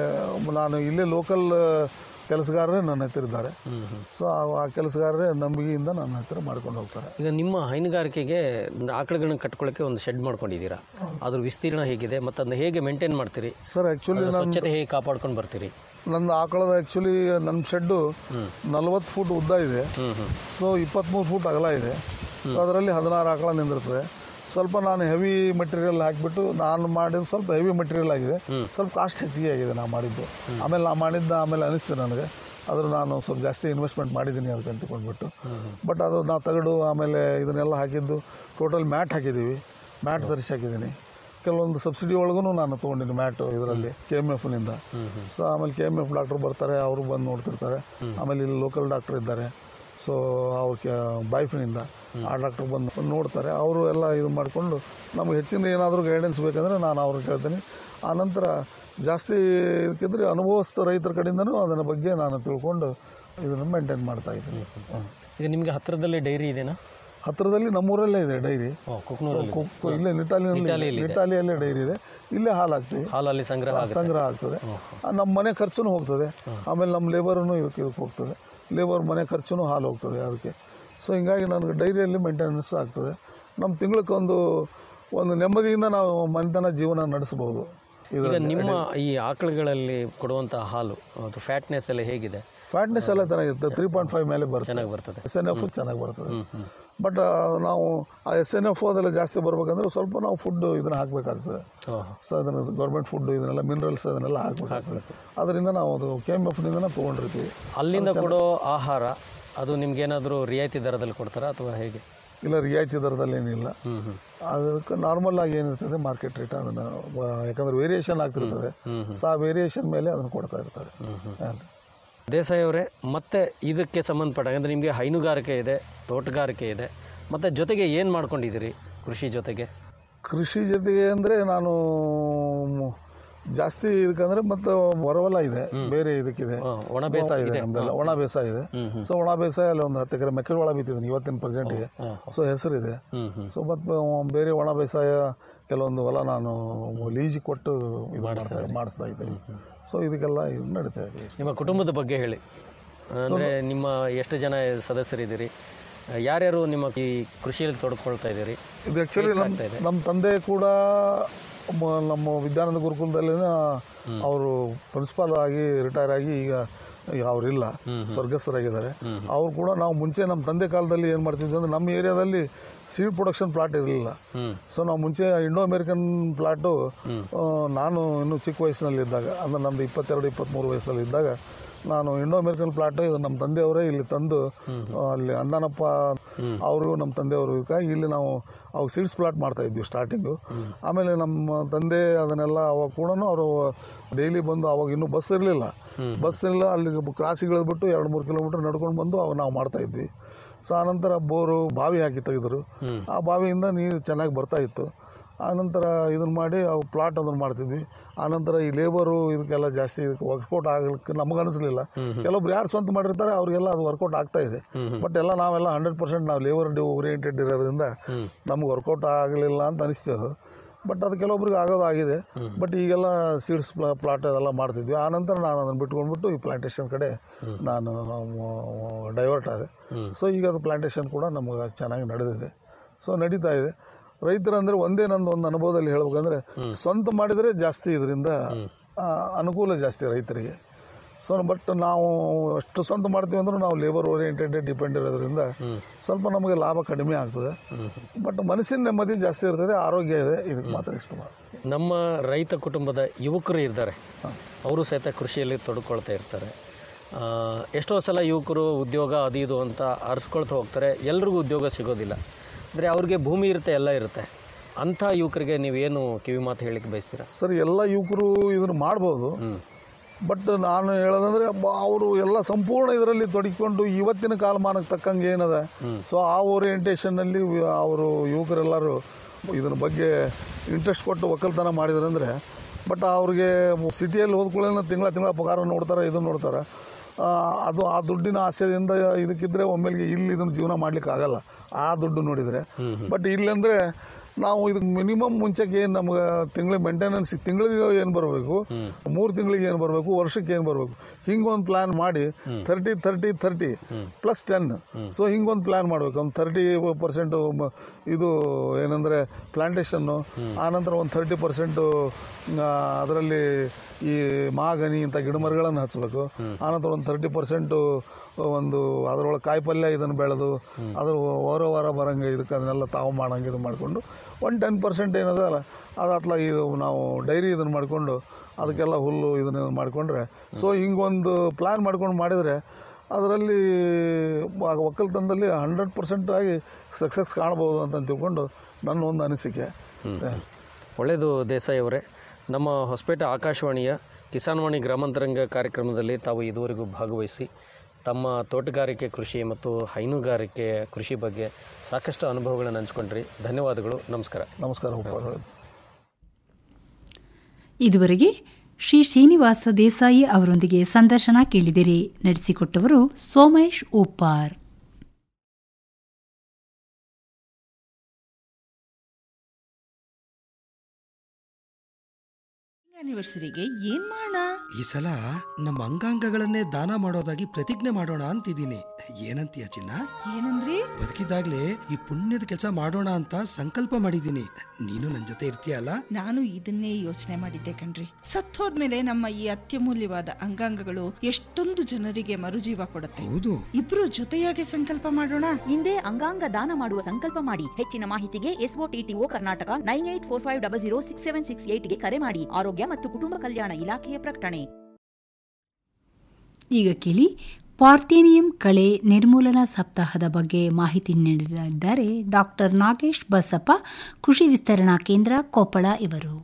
ನಾನು ಇಲ್ಲೇ ಲೋಕಲ್ ಕೆಲಸಗಾರರೇ ನನ್ನ ಹತ್ತಿರ ಇದ್ದಾರೆ ಸೊ ಆ- ಆ ಕೆಲಸಗಾರರೇ ನಂಬಿಕೆಯಿಂದ ನನ್ನ ಹತ್ತಿರ ಮಾಡ್ಕೊಂಡು ಹೋಗ್ತಾರೆ ಈಗ ನಿಮ್ಮ ಹೈನುಗಾರಿಕೆಗೆ ಆಕಳುಗಳನ್ನ ಕಟ್ಕೊಳ್ಳೋಕೆ ಒಂದು ಶೆಡ್ ಮಾಡ್ಕೊಂಡಿದ್ದೀರಾ ಅದ್ರ ವಿಸ್ತೀರ್ಣ ಹೇಗಿದೆ ಮತ್ತು ಅದನ್ನ ಹೇಗೆ ಮೇಂಟೈನ್ ಮಾಡ್ತೀರಿ ಸರ್ ಆ್ಯಕ್ಚುಲಿ ಅದ್ರ ಸ್ವಚ್ಛತೆ ಹೇಗೆ ಕಾಪಾಡ್ಕೊಂಡು ಬರ್ತೀರಿ ನನ್ನ ಆಕಳದ ಆ್ಯಕ್ಚುಲಿ ನನ್ನ ಶೆಡ್ಡು ನಲ್ವತ್ತು ಫುಟ್ ಉದ್ದ ಇದೆ ಹ್ಮ್ ಹ್ಮ್ ಸೊ ಇಪ್ಪತ್ತ್ಮೂರು ಫೂಟ್ ಅಗಲ ಇದೆ ಸೊ ಅದರಲ್ಲಿ ಹದಿನಾರು ಆಕಳ ನಿಂದಿರ್ತದೆ ಸ್ವಲ್ಪ ನಾನು ಹೆವಿ ಮಟೀರಿಯಲ್ ಹಾಕಿಬಿಟ್ಟು ನಾನು ಮಾಡಿದ್ದು ಸ್ವಲ್ಪ ಹೆವಿ ಮಟೀರಿಯಲ್ ಆಗಿದೆ ಸ್ವಲ್ಪ ಕಾಸ್ಟ್ ಹೆಚ್ಚಿಗೆ ಆಗಿದೆ ನಾನು ಮಾಡಿದ್ದು ಆಮೇಲೆ ನಾನು ಮಾಡಿದ್ದ ಆಮೇಲೆ ಅನಿಸ್ತು ನನಗೆ ಅದ್ರ ನಾನು ಸ್ವಲ್ಪ ಜಾಸ್ತಿ ಇನ್ವೆಸ್ಟ್ಮೆಂಟ್ ಮಾಡಿದ್ದೀನಿ ಅದಕ್ಕೆ ಅಂತಕೊಂಡ್ಬಿಟ್ಟು ಬಟ್ ಅದು ನಾವು ತಗಡು ಆಮೇಲೆ ಇದನ್ನೆಲ್ಲ ಹಾಕಿದ್ದು ಟೋಟಲ್ ಮ್ಯಾಟ್ ಹಾಕಿದ್ದೀವಿ ಮ್ಯಾಟ್ ತರಿಸಿ ಹಾಕಿದ್ದೀನಿ ಕೆಲವೊಂದು ಸಬ್ಸಿಡಿ ಒಳಗೂ ನಾನು ತೊಗೊಂಡಿನಿ ಮ್ಯಾಟು ಇದರಲ್ಲಿ ಕೆ ಎಮ್ ಎಫ್ನಿಂದ ಸೊ ಆಮೇಲೆ ಕೆ ಎಮ್ ಎಫ್ ಡಾಕ್ಟ್ರು ಬರ್ತಾರೆ ಅವರು ಬಂದು ನೋಡ್ತಿರ್ತಾರೆ ಆಮೇಲೆ ಇಲ್ಲಿ ಲೋಕಲ್ ಡಾಕ್ಟ್ರ್ ಇದ್ದಾರೆ ಸೊ ಅವ್ರ ಕೆ ಬೈಫ್ನಿಂದ ಆ ಡಾಕ್ಟ್ರ್ ಬಂದು ನೋಡ್ತಾರೆ ಅವರು ಎಲ್ಲ ಇದು ಮಾಡಿಕೊಂಡು ನಮ್ಗೆ ಹೆಚ್ಚಿನ ಏನಾದರೂ ಗೈಡೆನ್ಸ್ ಬೇಕಂದರೆ ನಾನು ಅವ್ರಿಗೆ ಕೇಳ್ತೀನಿ ಆನಂತರ ಜಾಸ್ತಿ ಇದಕ್ಕಿದ್ರೆ ಅನುಭವಸ್ಥ ರೈತರ ಕಡೆಯಿಂದನೂ ಅದರ ಬಗ್ಗೆ ನಾನು ತಿಳ್ಕೊಂಡು ಇದನ್ನು ಮೇಂಟೈನ್ ಮಾಡ್ತಾ ಇದ್ದೀನಿ ಹ್ಮ್. ಈಗ ನಿಮಗೆ ಹತ್ತಿರದಲ್ಲಿ ಡೈರಿ ಇದೆನಾ ಹತ್ತಿರದಲ್ಲಿ ನಮ್ಮೂರಲ್ಲೇ ಇದೆ ಡೈರಿ ಓ ಕುಕ್ನೂರಲ್ಲಿ ಕುಕ್- ಇಲ್ಲೇ ನಿಟಾಲಿನಲ್ಲಿ ನಿಟಾಲಿಯಲ್ಲಿದೆ. ನಿಟಾಲಿಯಲ್ಲೇ ಡೈರಿ ಇದೆ ಇಲ್ಲೇ ಹಾಲು ಹಾಕ್ತೀವಿ ಹಾಲಲ್ಲಿ ಸಂಗ್ರಹ ಆಗುತ್ತೆ ಸಂಗ್ರಹ ಆಗ್ತದೆ ಆ, ನಮ್ಮ ಮನೆ ಖರ್ಚುನು ಹೋಗ್ತದೆ ಆಮೇಲೆ ನಮ್ಮ ಲೇಬರ್ನು ಇದಕ್ಕೆ ಇದಕ್ಕೆ ಹೋಗ್ತದೆ ಲೇಬರ್ ಮನೆ ಖರ್ಚುನು ಹಾಲು ಹೋಗ್ತದೆ ಅದಕ್ಕೆ ಸೊ ಹಿಂಗಾಗಿ ನನಗೆ ಡೈರಿಯಲ್ಲಿ ಮೇಂಟೆನೆನ್ಸ್ ಆಗ್ತದೆ ನಮ್ಮ ತಿಂಗಳಕ್ಕೊಂದು ಒಂದು ನೆಮ್ಮದಿಯಿಂದ ನಾವು ಮನೆತನ ಜೀವನ ನಡೆಸ್ಬೋದು ಈಗ ಇದರಲ್ಲಿ ನಿಮ್ಮ ಈ ಆಕಳುಗಳಲ್ಲಿ ಕೊಡುವಂಥ ಹಾಲು ಅದು ಫ್ಯಾಟ್ನೆಸ್ ಎಲ್ಲ ಹೇಗಿದೆ ಫ್ಯಾಟ್ನೆಸ್ ಎಲ್ಲ ಚೆನ್ನಾಗಿರುತ್ತೆ ತ್ರೀ ಪಾಯಿಂಟ್ ಫೈವ್ ಮೇಲೆ ಬರುತ್ತೆ ಚೆನ್ನಾಗಿ ಬರ್ತದೆ ಎಸ್ ಎನ್ ಎಫ್ ಚೆನ್ನಾಗಿ ಬರ್ತದೆ ಹ್ಮ್ ಹ್ಮ್ ಬಟ್ ನಾವು ಆ ಎಸ್ ಎನ್ ಎಫ್ ಅದೆಲ್ಲ ಜಾಸ್ತಿ ಬರ್ಬೇಕಂದ್ರೆ ಸ್ವಲ್ಪ ನಾವು ಫುಡ್ ಇದನ್ನ ಹಾಕಬೇಕಾಗ್ತದೆ ಓಹೋ ಸೊ ಅದನ್ನು ಗೌರ್ಮೆಂಟ್ ಫುಡ್ ಇದನ್ನೆಲ್ಲ ಮಿನರಲ್ಸ್ ಅದನ್ನೆಲ್ಲ ಹಾಕಬೇಕಾಗ್ತದೆ ಅದರಿಂದ ನಾವು ಅದು ಕೆ ಎಮ್ ಎಫ್ನಿಂದ ತೊಗೊಂಡಿರ್ತೀವಿ ಅಲ್ಲಿಂದ ಕೊಡೋ ಆಹಾರ ಅದು ನಿಮ್ಗೇನಾದರೂ ರಿಯಾಯಿತಿ ದರದಲ್ಲಿ ಕೊಡ್ತಾರಾ ಅಥವಾ ಹೇಗೆ ಇಲ್ಲ ರಿಯಾಯಿತಿ ದರದಲ್ಲಿ ಏನಿಲ್ಲ ಹ್ಮ್ ಹ್ಮ್ ಅದಕ್ಕೆ ನಾರ್ಮಲ್ ಆಗಿ ಏನಿರ್ತದೆ ಮಾರ್ಕೆಟ್ ರೇಟ್ ಅದನ್ನು ಯಾಕಂದ್ರೆ ವೇರಿಯೇಷನ್ ಆಗ್ತಿರ್ತದೆ ಹ್ಮ್ ಸೊ ಆ ವೇರಿಯೇಷನ್ ಮೇಲೆ ಅದನ್ನು ಕೊಡ್ತಾ ಇರ್ತಾರೆ ಹ್ಮ್ ಹ್ಮ್ ಹಾಂ. ದೇಸಾಯಿ ಅವರೇ ಮತ್ತೆ ಇದಕ್ಕೆ ಸಂಬಂಧಪಟ್ಟ ಅಂದರೆ ನಿಮಗೆ ಹೈನುಗಾರಿಕೆ ಇದೆ ತೋಟಗಾರಿಕೆ ಇದೆ ಮತ್ತು ಜೊತೆಗೆ ಏನು ಮಾಡ್ಕೊಂಡಿದ್ದೀರಿ ಕೃಷಿ ಜೊತೆಗೆ ಕೃಷಿ ಜೊತೆಗೆ ಅಂದರೆ ನಾನು ಮ್- ಜಾಸ್ತಿ ಇದಕ್ಕಂದ್ರೆ ಮತ್ತು ಹೊರವಲ ಇದೆ ಬೇರೆ ಇದಕ್ಕಿದೆ ಆ, ಒಣ ಬೇಸಾಯ ಬೇಸಾಯ ಇದೆ ಇದೆ ನಮ್ದೆಲ್ಲ ಒಣ ಬೇಸಾಯ ಇದೆ ಹ್ಮ್ ಹ್ಮ್ ಸೊ ಒಣ ಬೇಸಾಯ ಅಲ್ಲಿ ಒಂದು ಹತ್ತು ಎಕರೆ ಮೆಕ್ಕೆಜೋಳ ಬಿತ್ತಿದ್ದೀನಿ ಇವತ್ತಿನ ಪ್ರೆಸೆಂಟಿಗೆ ಹಾಂ ಸೊ ಹೆಸರಿದೆ ಹ್ಮ್ ಹ್ಮ್ ಸೊ ಮತ್ತು ಬೇರೆ ಒಣ ಬೇಸಾಯ ಕೆಲವೊಂದು ಹೊಲ ನಾನು ಲೀಜಿಗೆ ಕೊಟ್ಟು ಇದು ಮಾಡ್ತಾ ಮಾಡಿಸ್ತಾ ಇದ್ದೀನಿ ಸೊ ಇದಕ್ಕೆಲ್ಲ ಇದು ನಡೀತಾ ಇದೆ ನಿಮ್ಮ ಕುಟುಂಬದ ಬಗ್ಗೆ ಹೇಳಿ ಅಂದರೆ ನಿಮ್ಮ ಎಷ್ಟು ಜನ ಸದಸ್ಯರಿದ್ದೀರಿ ಯಾರ್ಯಾರು ನಿಮ್ಮ ಈ ಕೃಷಿಯಲ್ಲಿ ತೊಡ್ಕೊಳ್ತಾ ಇದ್ದೀರಿ ಇದು ಆ್ಯಕ್ಚುಲಿ ನಮ್ಮ ಆಗ್ತಾ ಇದೆ? ನಮ್ಮ ತಂದೆ ಕೂಡ ಮ- ನಮ್ಮ ವಿದ್ಯಾನಂದ ಗುರುಕುಲದಲ್ಲಿನ ಅವರು ಪ್ರಿನ್ಸಿಪಾಲ್ ಆಗಿ ರಿಟೈರ್ ಆಗಿ ಈಗ ಈಗ ಅವರಿಲ್ಲ ಸ್ವರ್ಗಸ್ಥರಾಗಿದ್ದಾರೆ ಅವ್ರು ಕೂಡ ನಾವು ಮುಂಚೆ ನಮ್ಮ ತಂದೆ ಕಾಲದಲ್ಲಿ ಏನು ಮಾಡ್ತಿದ್ವಿ ಅಂದ್ರೆ ನಮ್ಮ ಏರಿಯಾದಲ್ಲಿ ಸೀಡ್ ಪ್ರೊಡಕ್ಷನ್ ಪ್ಲಾಟ್ ಇರಲಿಲ್ಲ ಹ್ಞೂ ಸೊ ನಾವು ಮುಂಚೆ ಇಂಡೋ ಅಮೇರಿಕನ್ ಪ್ಲಾಟು ನಾನು ಇನ್ನೂ ಚಿಕ್ಕ ವಯಸ್ಸಿನಲ್ಲಿದ್ದಾಗ ಅಂದ್ರೆ ನಮ್ಮದು ಇಪ್ಪತ್ತೆರಡು ಇಪ್ಪತ್ತ್ಮೂರು ವಯಸ್ಸಲ್ಲಿದ್ದಾಗ ನಾನು ಇಂಡೋ ಅಮೇರಿಕನ್ ಪ್ಲಾಟ್ ಇದು ನಮ್ಮ ತಂದೆಯವರೇ ಇಲ್ಲಿ ತಂದು ಆ, ಅಲ್ಲಿ ಅಂದಾನಪ್ಪ ಅವರು ನಮ್ಮ ತಂದೆಯವರು ಇದಕ್ಕಾಗಿ ಇಲ್ಲಿ ನಾವು ಅವಾಗ ಸೀಡ್ಸ್ ಪ್ಲಾಟ್ ಮಾಡ್ತಾ ಇದ್ವಿ ಸ್ಟಾರ್ಟಿಂಗು ಆಮೇಲೆ ನಮ್ಮ ತಂದೆ ಅದನ್ನೆಲ್ಲ ಅವಾಗ ಕೂಡ ಅವರು ಡೈಲಿ ಬಂದು ಅವಾಗ ಇನ್ನೂ ಬಸ್ ಇರಲಿಲ್ಲ ಬಸ್ ಇಲ್ಲ ಅಲ್ಲಿ ಕ್ರಾಸಿಗಿಳಿದ್ಬಿಟ್ಟು ಎರಡು ಮೂರು ಕಿಲೋಮೀಟರ್ ನಡ್ಕೊಂಡು ಬಂದು ಅವಾಗ ನಾವು ಮಾಡ್ತಾ ಇದ್ವಿ ಸೊ ಆನಂತರ ಬೋರು ಬಾವಿ ಹಾಕಿ ತೆಗೆದ್ರು ಆ ಬಾವಿಯಿಂದ ನೀರು ಚೆನ್ನಾಗಿ ಬರ್ತಾ ಇತ್ತು ಆನಂತರ ಇದನ್ನು ಮಾಡಿ ಅವು ಪ್ಲಾಟ್ ಅದನ್ನು ಮಾಡ್ತಿದ್ವಿ ಆನಂತರ ಈ ಲೇಬರು ಇದಕ್ಕೆಲ್ಲ ಜಾಸ್ತಿ ಇದಕ್ಕೆ ವರ್ಕೌಟ್ ಆಗಲಿಕ್ಕೆ ನಮಗೆ ಅನಿಸ್ಲಿಲ್ಲ ಕೆಲವೊಬ್ರು ಯಾರು ಸ್ವಂತ ಮಾಡಿರ್ತಾರೆ ಅವ್ರಿಗೆಲ್ಲ ಅದು ವರ್ಕೌಟ್ ಆಗ್ತಾ ಇದೆ ಬಟ್ ಎಲ್ಲ ನಾವೆಲ್ಲ ಹಂಡ್ರೆಡ್ ಪರ್ಸೆಂಟ್ ನಾವು ಲೇಬರ್ ಓರಿಯೆಂಟೆಡ್ ಇರೋದ್ರಿಂದ ನಮ್ಗೆ ವರ್ಕೌಟ್ ಆಗಲಿಲ್ಲ ಅಂತ ಅನಿಸ್ತು ಅದು ಬಟ್ ಅದು ಕೆಲವೊಬ್ರಿಗೆ ಆಗೋದು ಆಗಿದೆ ಬಟ್ ಈಗೆಲ್ಲ ಸೀಡ್ಸ್ ಪ್ಲಾಟ್ ಅದೆಲ್ಲ ಮಾಡ್ತಿದ್ವಿ ಆನಂತರ ನಾನು ಅದನ್ನು ಬಿಟ್ಕೊಂಡ್ಬಿಟ್ಟು ಈ ಪ್ಲಾಂಟೇಶನ್ ಕಡೆ ನಾನು ಡೈವರ್ಟ್ ಆದೆ ಸೊ ಈಗ ಅದು ಪ್ಲಾಂಟೇಶನ್ ಕೂಡ ನಮಗೆ ಚೆನ್ನಾಗಿ ನಡೆದಿದೆ ಸೊ ನಡೀತಾ ಇದೆ ರೈತರಂದ್ರೆ ಒಂದೇ ನಂದು ಒಂದು ಅನುಭವದಲ್ಲಿ ಹೇಳ್ಬೇಕಂದ್ರೆ ಸ್ವಂತ ಮಾಡಿದರೆ ಜಾಸ್ತಿ ಇದರಿಂದ ಆ, ಅನುಕೂಲ ಜಾಸ್ತಿ ರೈತರಿಗೆ ಸೊ ಬಟ್ ನಾವು ಅಷ್ಟು ಸ್ವಂತ ಮಾಡ್ತೀವಿ ಅಂದ್ರೂ ನಾವು ಲೇಬರ್ ಓರಿಯೆಂಟೆಡ್ ಡಿಪೆಂಡ್ ಇರೋದ್ರಿಂದ ಸ್ವಲ್ಪ ನಮಗೆ ಲಾಭ ಕಡಿಮೆ ಆಗ್ತದೆ ಬಟ್ ಮನಸ್ಸಿನ ನೆಮ್ಮದಿ ಜಾಸ್ತಿ ಇರ್ತದೆ ಆರೋಗ್ಯ ಇದೆ ಇದಕ್ಕೆ ಮಾತ್ರ ಇಷ್ಟು ಮಾತ್ರ ನಮ್ಮ ರೈತ ಕುಟುಂಬದ ಯುವಕರು ಇದ್ದಾರೆ ಅವರು ಸಹಿತ ಕೃಷಿಯಲ್ಲಿ ತೊಡ್ಕೊಳ್ತಾ ಇರ್ತಾರೆ ಆ, ಎಷ್ಟೋ ಸಲ ಯುವಕರು ಉದ್ಯೋಗ ಅದು ಇದು ಅಂತ ಅರ್ಸ್ಕೊಳ್ತಾ ಹೋಗ್ತಾರೆ ಎಲ್ರಿಗೂ ಉದ್ಯೋಗ ಸಿಗೋದಿಲ್ಲ ಅಂದರೆ ಅವ್ರಿಗೆ ಭೂಮಿ ಇರುತ್ತೆ ಎಲ್ಲ ಇರುತ್ತೆ ಅಂಥ ಯುವಕರಿಗೆ ನೀವೇನು ಕಿವಿ ಮಾತು ಹೇಳಿಕ್ಕೆ ಬಯಸ್ತೀರಾ ಸರ್ ಎಲ್ಲ ಯುವಕರು ಇದನ್ನು ಮಾಡ್ಬೋದು ಹ್ಞೂ ಬಟ್ ನಾನು ಹೇಳೋದಂದ್ರೆ ಅವರು ಎಲ್ಲ ಸಂಪೂರ್ಣ ಇದರಲ್ಲಿ ತೊಡಗಿಕೊಂಡು ಇವತ್ತಿನ ಕಾಲಮಾನಕ್ಕೆ ತಕ್ಕಂಗೆ ಏನದ ಸೊ ಆ ಓರಿಯೆಂಟೇಷನ್ನಲ್ಲಿ ಅವರು ಯುವಕರೆಲ್ಲರೂ ಇದರ ಬಗ್ಗೆ ಇಂಟ್ರೆಸ್ಟ್ ಕೊಟ್ಟು ಒಕ್ಕಲ್ತನ ಮಾಡಿದ್ರಂದ್ರೆ ಬಟ್ ಅವ್ರಿಗೆ ಸಿಟಿಯಲ್ಲಿ ಹೋದ್ಕೊಳ್ಳೇನ ತಿಂಗಳ ತಿಂಗಳ ಪಗಾರ ನೋಡ್ತಾರೆ ಇದನ್ನು ನೋಡ್ತಾರೆ ಆ, ಅದು ಆ ದುಡ್ಡಿನ ಆಸೆಯಿಂದ ಇದಕ್ಕಿದ್ರೆ ಒಮ್ಮೆಲ್ಗೆ ಇಲ್ಲಿ ಇದನ್ನು ಜೀವನ ಮಾಡ್ಲಿಕ್ಕೆ ಆಗಲ್ಲ ಆ ದುಡ್ಡು ನೋಡಿದರೆ ಬಟ್ ಇಲ್ಲಂದ್ರೆ ನಾವು ಇದಕ್ಕೆ ಮಿನಿಮಮ್ ಮುಂಚೆಗೆ ಏನು ನಮ್ಗೆ ತಿಂಗಳ ಮೇಂಟೆನೆನ್ಸ್ ತಿಂಗಳಿಗೆ ಏನು ಬರಬೇಕು ಮೂರು ತಿಂಗಳಿಗೆ ಏನು ಬರಬೇಕು ವರ್ಷಕ್ಕೆ ಏನು ಬರಬೇಕು ಹಿಂಗೊಂದು ಪ್ಲಾನ್ ಮಾಡಿ thirty thirty thirty plus ten so ಹಿಂಗೊಂದು ಪ್ಲಾನ್ ಮಾಡಬೇಕು ಒಂದು ತರ್ಟಿ ಪರ್ಸೆಂಟು ಇದು ಏನಂದರೆ ಪ್ಲಾಂಟೇಶನ್ನು ಆನಂತರ ಒಂದು ಥರ್ಟಿ ಪರ್ಸೆಂಟು ಅದರಲ್ಲಿ ಈ ಮಹಾಗನಿ ಇಂಥ ಗಿಡಮರಗಳನ್ನು ಹಚ್ಚಬೇಕು ಆನಂತರ ಒಂದು ತರ್ಟಿ ಪರ್ಸೆಂಟು ಒಂದು ಅದರೊಳಗೆ ಕಾಯಿಪಲ್ಯ ಇದನ್ನು ಬೆಳೆದು ಅದ್ರ ವಾರ ವಾರ ಬರಂಗೆ ಇದಕ್ಕೆ ಅದನ್ನೆಲ್ಲ ತಾವು ಮಾಡಂಗೆ ಇದು ಮಾಡಿಕೊಂಡು ಒಂದು ಟೆನ್ ಪರ್ಸೆಂಟ್ ಏನದಲ್ಲ ಅದಾತ್ಲ ಇದು ನಾವು ಡೈರಿ ಇದನ್ನು ಮಾಡಿಕೊಂಡು ಅದಕ್ಕೆಲ್ಲ ಹುಲ್ಲು ಇದನ್ನ ಇದನ್ನ ಮಾಡಿಕೊಂಡ್ರೆ ಸೊ ಹಿಂಗೊಂದು ಪ್ಲ್ಯಾನ್ ಮಾಡ್ಕೊಂಡು ಮಾಡಿದರೆ ಅದರಲ್ಲಿ ವ- ಒಕ್ಕಲ್ತನದಲ್ಲಿ ಹಂಡ್ರೆಡ್ ಪರ್ಸೆಂಟ್ ಆಗಿ ಸಕ್ಸಸ್ ಕಾಣ್ಬೋದು ಅಂತ ತಿಳ್ಕೊಂಡು ನನ್ನ ಒಂದು ಅನಿಸಿಕೆ ಒಳ್ಳೆಯದು ದೇಸಾಯಿ ಅವರೇ ನಮ್ಮ ಹೊಸಪೇಟೆ ಆಕಾಶವಾಣಿಯ ಕಿಸಾನ್ವಾಣಿ ಗ್ರಾಮಾಂತರಂಗ ಕಾರ್ಯಕ್ರಮದಲ್ಲಿ ತಾವು ಇದುವರೆಗೂ ಭಾಗವಹಿಸಿ ತಮ್ಮ ತೋಟಗಾರಿಕೆ ಕೃಷಿ ಮತ್ತು ಹೈನುಗಾರಿಕೆ ಕೃಷಿ ಬಗ್ಗೆ ಸಾಕಷ್ಟು ಅನುಭವಗಳನ್ನು ಹಂಚ್ಕೊಂಡ್ರಿ ಧನ್ಯವಾದಗಳು ನಮಸ್ಕಾರ ನಮಸ್ಕಾರ ಉಪ ಇದುವರೆಗೆ ಶ್ರೀ ಶ್ರೀನಿವಾಸ ದೇಸಾಯಿ ಅವರೊಂದಿಗೆ ಸಂದರ್ಶನ ಕೇಳಿದಿರಿ ನಡೆಸಿಕೊಟ್ಟವರು ಸೋಮೇಶ್ ಉಪ್ಪಾರ್ ಆನಿವರ್ಸರಿಗೆ ಏನ್ ಮಾಡೋಣ ಈ ಸಲ ನಮ್ಮ ಅಂಗಾಂಗಗಳನ್ನೇ ದಾನ ಮಾಡೋದಾಗಿ ಪ್ರತಿಜ್ಞೆ ಮಾಡೋಣ ಅಂತಿದ್ದೀನಿ ಏನಂತೀಯ ಚಿನ್ನ ಏನಂದ್ರಿ ಬದುಕಿದಾಗ್ಲೇ ಈ ಪುಣ್ಯದ ಕೆಲಸ ಮಾಡೋಣ ಅಂತ ಸಂಕಲ್ಪ ಮಾಡಿದ್ದೀನಿ ನೀನು ನನ್ನ ಜೊತೆ ಇರ್ತೀಯಲ್ಲ ನಾನು ಇದನ್ನೇ ಯೋಚನೆ ಮಾಡಿದ್ದೆ ಕಣ್ರಿ ಸತ್ತೋದ್ಮೇಲೆ ನಮ್ಮ ಈ ಅತ್ಯಮೂಲ್ಯವಾದ ಅಂಗಾಂಗಗಳು ಎಷ್ಟೊಂದು ಜನರಿಗೆ ಮರುಜೀವ ಕೊಡುತ್ತೆ ಹೌದು ಇಬ್ರು ಜೊತೆಯಾಗಿ ಸಂಕಲ್ಪ ಮಾಡೋಣ ಹಿಂದೆ ಅಂಗಾಂಗ ದಾನ ಮಾಡುವ ಸಂಕಲ್ಪ ಮಾಡಿ ಹೆಚ್ಚಿನ ಮಾಹಿತಿಗೆ ಎಸ್ಒಟಿಟಿಒ Karnataka nine eight four five double zero six seven six ಏಟ್ಗೆ ಕರೆ ಮಾಡಿ ಆರೋಗ್ಯ ಮತ್ತು ಕುಟುಂಬ ಕಲ್ಯಾಣ ಇಲಾಖೆಯ ಪ್ರಕಟಣೆ ಈಗ ಕೇಳಿ ಪಾರ್ಥೇನಿಯಂ ಕಳೆ ನಿರ್ಮೂಲನಾ ಸಪ್ತಾಹದ ಬಗ್ಗೆ ಮಾಹಿತಿ ನೀಡಲಿದ್ದಾರೆ ಡಾಕ್ಟರ್ ನಾಗೇಶ್ ಬಸಪ್ಪ ಕೃಷಿ ವಿಸ್ತರಣಾ ಕೇಂದ್ರ ಕೊಪ್ಪಳ ಇವರು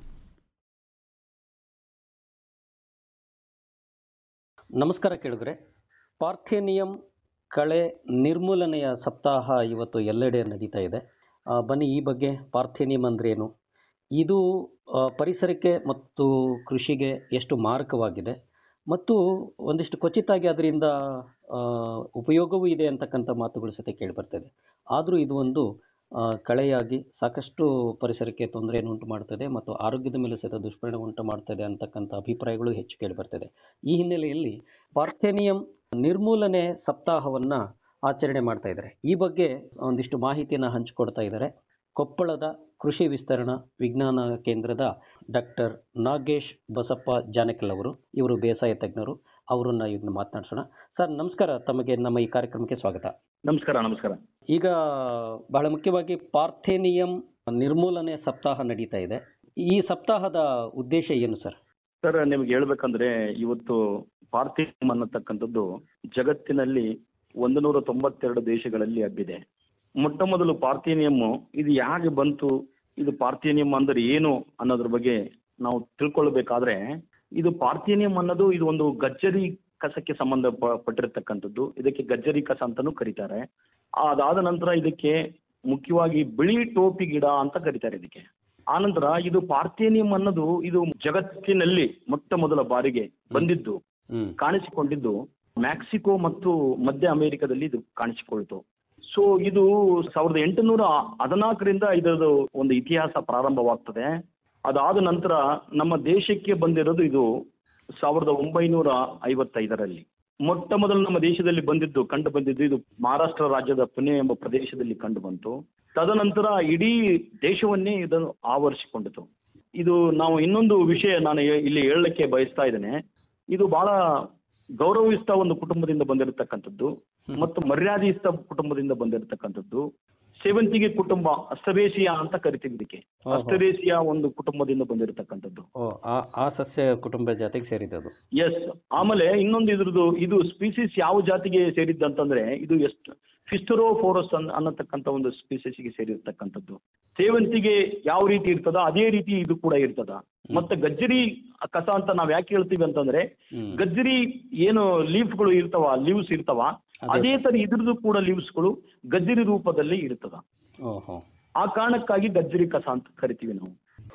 ನಮಸ್ಕಾರ ಕೇಳಿದ್ರೆ ಪಾರ್ಥೇನಿಯಂ ಕಳೆ ನಿರ್ಮೂಲನೆಯ ಸಪ್ತಾಹ ಇವತ್ತು ಎಲ್ಲೆಡೆ ನಡೀತಾ ಇದೆ ಆ, ಬನ್ನಿ ಈ ಬಗ್ಗೆ ಪಾರ್ಥೇನಿಯಂ ಅಂದ್ರೇನು ಇದು ಆ, ಪರಿಸರಕ್ಕೆ ಮತ್ತು ಕೃಷಿಗೆ ಎಷ್ಟು ಮಾರಕವಾಗಿದೆ ಮತ್ತು ಒಂದಿಷ್ಟು ಕ್ವಚಿತಾಗಿ ಅದರಿಂದ ಆ, ಉಪಯೋಗವೂ ಇದೆ ಅಂತಕ್ಕಂಥ ಮಾತುಗಳು ಸಹಿತ ಕೇಳಿಬರ್ತದೆ ಆದರೂ ಇದು ಒಂದು ಆ, ಕಳೆಯಾಗಿ ಸಾಕಷ್ಟು ಪರಿಸರಕ್ಕೆ ತೊಂದರೆಯನ್ನು ಉಂಟು ಮಾಡ್ತದೆ ಮತ್ತು ಆರೋಗ್ಯದ ಮೇಲೆ ಸಹಿತ ದುಷ್ಪರಿಣಾಮ ಉಂಟು ಮಾಡ್ತದೆ ಅಂತಕ್ಕಂಥ ಅಭಿಪ್ರಾಯಗಳು ಹೆಚ್ಚು ಕೇಳಿಬರ್ತದೆ ಈ ಹಿನ್ನೆಲೆಯಲ್ಲಿ ಪಾರ್ಥೇನಿಯಂ ನಿರ್ಮೂಲನೆ ಸಪ್ತಾಹವನ್ನು ಆಚರಣೆ ಮಾಡ್ತಾ ಇದ್ದಾರೆ ಈ ಬಗ್ಗೆ ಒಂದಿಷ್ಟು ಮಾಹಿತಿಯನ್ನು ಹಂಚಿಕೊಡ್ತಾ ಇದ್ದಾರೆ ಕೊಪ್ಪಳದ ಕೃಷಿ ವಿಸ್ತರಣಾ ವಿಜ್ಞಾನ ಕೇಂದ್ರದ ಡಾಕ್ಟರ್ ನಾಗೇಶ್ ಬಸಪ್ಪ ಜಾನಕಲ್ ಅವರು ಇವರು ಬೇಸಾಯ ತಜ್ಞರು ಅವರನ್ನ ಈಗ ಮಾತನಾಡ್ಸೋಣ ಸರ್ ನಮಸ್ಕಾರ ತಮಗೆ ನಮ್ಮ ಈ ಕಾರ್ಯಕ್ರಮಕ್ಕೆ ಸ್ವಾಗತ ನಮಸ್ಕಾರ ನಮಸ್ಕಾರ ಈಗ ಬಹಳ ಮುಖ್ಯವಾಗಿ ಪಾರ್ಥೇನಿಯಂ ನಿರ್ಮೂಲನೆ ಸಪ್ತಾಹ ನಡೀತಾ ಇದೆ ಈ ಸಪ್ತಾಹದ ಉದ್ದೇಶ ಏನು ಸರ್ ಸರ್ ನಿಮ್ಗೆ ಹೇಳ್ಬೇಕಂದ್ರೆ ಇವತ್ತು ಪಾರ್ಥಿನಿಯಂ ಅನ್ನತಕ್ಕಂಥದ್ದು ಜಗತ್ತಿನಲ್ಲಿ ಒಂದು ನೂರ ತೊಂಬತ್ತೆರಡು ದೇಶಗಳಲ್ಲಿ ಹಬ್ಬಿದೆ ಮೊಟ್ಟ ಮೊದಲು ಪಾರ್ಥೇನಿಯಂ ಇದು ಯಾಕೆ ಬಂತು ಇದು ಪಾರ್ಥೇನಿಯಂ ಅಂದ್ರೆ ಏನು ಅನ್ನೋದ್ರ ಬಗ್ಗೆ ನಾವು ತಿಳ್ಕೊಳ್ಬೇಕಾದ್ರೆ ಇದು ಪಾರ್ಥೇನಿಯಂ ಅನ್ನೋದು ಇದು ಒಂದು ಗಜ್ಜರಿ ಕಸಕ್ಕೆ ಸಂಬಂಧ ಪ- ಪಟ್ಟಿರ್ತಕ್ಕಂಥದ್ದು ಇದಕ್ಕೆ ಗಜ್ಜರಿ ಕಸ ಅಂತಾನೂ ಕರೀತಾರೆ ಅದಾದ ನಂತರ ಇದಕ್ಕೆ ಮುಖ್ಯವಾಗಿ ಬಿಳಿ ಟೋಪಿ ಗಿಡ ಅಂತ ಕರೀತಾರೆ ಇದಕ್ಕೆ ಆನಂತರ ಇದು ಪಾರ್ಥೇನಿಯಂ ಅನ್ನೋದು ಇದು ಜಗತ್ತಿನಲ್ಲಿ ಮೊಟ್ಟ ಮೊದಲ ಬಾರಿಗೆ ಬಂದಿದ್ದು ಕಾಣಿಸಿಕೊಂಡಿದ್ದು ಮ್ಯಾಕ್ಸಿಕೋ ಮತ್ತು ಮಧ್ಯ ಅಮೆರಿಕದಲ್ಲಿ ಇದು ಕಾಣಿಸಿಕೊಳ್ತು ಸೊ ಇದು ಸಾವಿರದ ಎಂಟುನೂರ ಹದಿನಾಲ್ಕರಿಂದ ಇದರದು ಒಂದು ಇತಿಹಾಸ ಪ್ರಾರಂಭವಾಗ್ತದೆ ಅದಾದ ನಂತರ ನಮ್ಮ ದೇಶಕ್ಕೆ ಬಂದಿರೋದು ಇದು ಸಾವಿರದ ಒಂಬೈನೂರ ಐವತ್ತೈದರಲ್ಲಿ ಮೊಟ್ಟ ಮೊದಲು ನಮ್ಮ ದೇಶದಲ್ಲಿ ಬಂದಿದ್ದು ಕಂಡು ಬಂದಿದ್ದು ಇದು ಮಹಾರಾಷ್ಟ್ರ ರಾಜ್ಯದ ಪುಣೆ ಎಂಬ ಪ್ರದೇಶದಲ್ಲಿ ಕಂಡು ಬಂತು ತದನಂತರ ಇಡೀ ದೇಶವನ್ನೇ ಇದನ್ನು ಆವರಿಸಿಕೊಂಡಿತು ಇದು ನಾವು ಇನ್ನೊಂದು ವಿಷಯ ನಾನು ಹೇ- ಇಲ್ಲಿ ಹೇಳಲಿಕ್ಕೆ ಬಯಸ್ತಾ ಇದ್ದೇನೆ ಇದು ಬಹಳ ಗೌರವಿಸ್ತ ಒಂದು ಕುಟುಂಬದಿಂದ ಬಂದಿರತಕ್ಕಂಥದ್ದು ಮತ್ತು ಮರ್ಯಾದೆಯಿಸ್ತ ಕುಟುಂಬದಿಂದ ಬಂದಿರತಕ್ಕಂಥದ್ದು ಸೇವಂತಿಗೆ ಕುಟುಂಬ ಅಸ್ತರೇಸಿಯಾ ಅಂತ ಕರಿತೀವಿ ಇದಕ್ಕೆ ಓಹೋ. ಅಸ್ತರೇಸಿಯಾ ಒಂದು ಕುಟುಂಬದಿಂದ ಬಂದಿರತಕ್ಕಂಥದ್ದು ಓ ಆ ಆ ಸಸ್ಯ ಕುಟುಂಬ ಜಾತಿಗೆ ಸೇರಿದದು ಎಸ್ ಆಮೇಲೆ ಇನ್ನೊಂದು ಇದ್ರದ್ದು ಇದು ಸ್ಪೀಸೀಸ್ ಯಾವ ಜಾತಿಗೆ ಸೇರಿದ್ದಂತಂದ್ರೆ ಇದು ಎಷ್ಟು ಫಿಸ್ಟರೋಫೋರಸ್ ಅನ್ ಅನ್ನತಕ್ಕಂಥ ಒಂದು ಸ್ಪೀಸೀಸ್ಗೆ ಸೇರಿರ್ತಕ್ಕಂಥದ್ದು ಸೇವಂತಿಗೆ ಯಾವ ರೀತಿ ಇರ್ತದ ಅದೇ ರೀತಿ ಇದು ಕೂಡ ಇರ್ತದ ಮತ್ತೆ ಗಜ್ಜರಿ ಕಸ ಅಂತ ನಾವ್ ಯಾಕೆ ಹೇಳ್ತೀವಿ ಅಂತಂದ್ರೆ ಗಜ್ಜರಿ ಏನು ಲೀಫ್ಗಳು ಇರ್ತಾವ ಲೀವ್ಸ್ ಇರ್ತಾವ ಅದೇ ತರ ಇದ್ರದ್ದು ಕೂಡ ಲೀವ್ಸ್ಗಳು ಗಜ್ಜರಿ ರೂಪದಲ್ಲಿ ಇರ್ತದ ಓಹೋ ಆ ಕಾರಣಕ್ಕಾಗಿ ಗಜ್ಜರಿ ಕಸ ಅಂತ ಕರಿತೀವಿ ನಾವು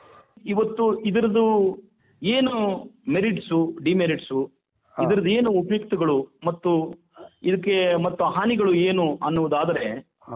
ಇವತ್ತು ಇದರದ್ದು ಏನು ಮೆರಿಟ್ಸು ಡಿಮೆರಿಟ್ಸು ಇದ್ರದ್ದು ಏನು ಉಪಯುಕ್ತಗಳು ಮತ್ತು ಇದಕ್ಕೆ ಮತ್ತು ಹಾನಿಗಳು ಏನು ಅನ್ನುವುದಾದರೆ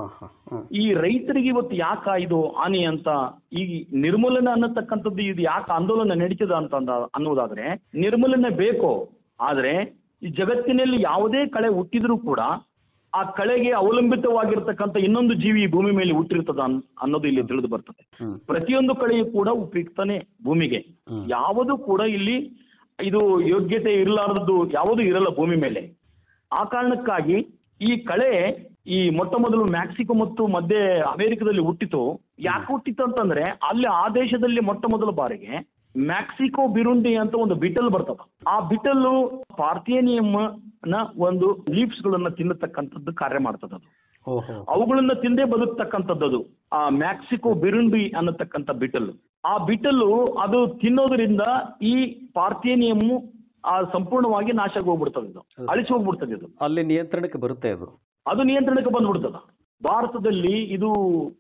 ಈ ರೈತರಿಗೆ ಇವತ್ತು ಯಾಕ ಇದು ಹಾನಿ ಅಂತ ಈ ನಿರ್ಮೂಲನೆ ಅನ್ನತಕ್ಕಂಥದ್ದು ಇದು ಯಾಕೆ ಆಂದೋಲನ ನಡೀತದ ಅಂತ ಅಂದ- ಅನ್ನುವುದಾದ್ರೆ ನಿರ್ಮೂಲನೆ ಬೇಕು ಆದ್ರೆ ಈ ಜಗತ್ತಿನಲ್ಲಿ ಯಾವುದೇ ಕಳೆ ಹುಟ್ಟಿದ್ರೂ ಕೂಡ ಆ ಕಳೆಗೆ ಅವಲಂಬಿತವಾಗಿರ್ತಕ್ಕಂಥ ಇನ್ನೊಂದು ಜೀವಿ ಈ ಭೂಮಿ ಮೇಲೆ ಹುಟ್ಟಿರ್ತದ ಅನ್- ಅನ್ನೋದು ಇಲ್ಲಿ ತಿಳಿದು ಬರ್ತದೆ ಪ್ರತಿಯೊಂದು ಕಳೆಯು ಕೂಡ ಉಪಯುಕ್ತನೇ ಭೂಮಿಗೆ ಯಾವುದು ಕೂಡ ಇಲ್ಲಿ ಇದು ಯೋಗ್ಯತೆ ಇರಲಾರದ್ದು ಯಾವುದೂ ಇರಲ್ಲ ಭೂಮಿ ಮೇಲೆ ಆ ಕಾರಣಕ್ಕಾಗಿ ಈ ಕಳೆ ಈ ಮೊಟ್ಟ ಮೊದಲು ಮ್ಯಾಕ್ಸಿಕೋ ಮತ್ತು ಮಧ್ಯ ಅಮೆರಿಕದಲ್ಲಿ ಹುಟ್ಟಿತು ಯಾಕೆ ಹುಟ್ಟಿತು ಅಂತಂದ್ರೆ ಅಲ್ಲಿ ಆ ದೇಶದಲ್ಲಿ ಮೊಟ್ಟ ಮೊದಲ ಬಾರಿಗೆ ಮ್ಯಾಕ್ಸಿಕೋ ಬಿರುಂಡಿ ಅಂತ ಒಂದು ಬಿಟಲ್ ಬರ್ತದ ಆ ಬಿಟಲ್ಲು ಪಾರ್ಥೇನಿಯಂ ನ ಒಂದು ಲೀವ್ಸ್ ಗಳನ್ನ ತಿನ್ನತಕ್ಕಂಥದ್ದು ಕಾರ್ಯ ಮಾಡ್ತದ ಅದು ಓಹೋ ಅವುಗಳನ್ನ ತಿಂದೇ ಬದುಕ್ತಕ್ಕಂಥದ್ದು ಅದು ಆ ಮ್ಯಾಕ್ಸಿಕೋ ಬಿರುಂಡಿ ಅನ್ನತಕ್ಕಂಥ ಬಿಟಲ್ ಆ ಬಿಟಲ್ಲು ಅದು ತಿನ್ನೋದ್ರಿಂದ ಈ ಪಾರ್ಥೇನಿಯಂ ಆ ಸಂಪೂರ್ಣವಾಗಿ ನಾಶ ಹೋಗ್ಬಿಡ್ತದೆ ಇದು ಅಳಿಸಿ ಹೋಗ್ಬಿಡ್ತದೆ ಇದು ಅಲ್ಲಿ ನಿಯಂತ್ರಣಕ್ಕೆ ಬರುತ್ತೆ ಅದು ಅದು ನಿಯಂತ್ರಣಕ್ಕೆ ಬಂದ್ಬಿಡ್ತದ ಭಾರತದಲ್ಲಿ ಇದು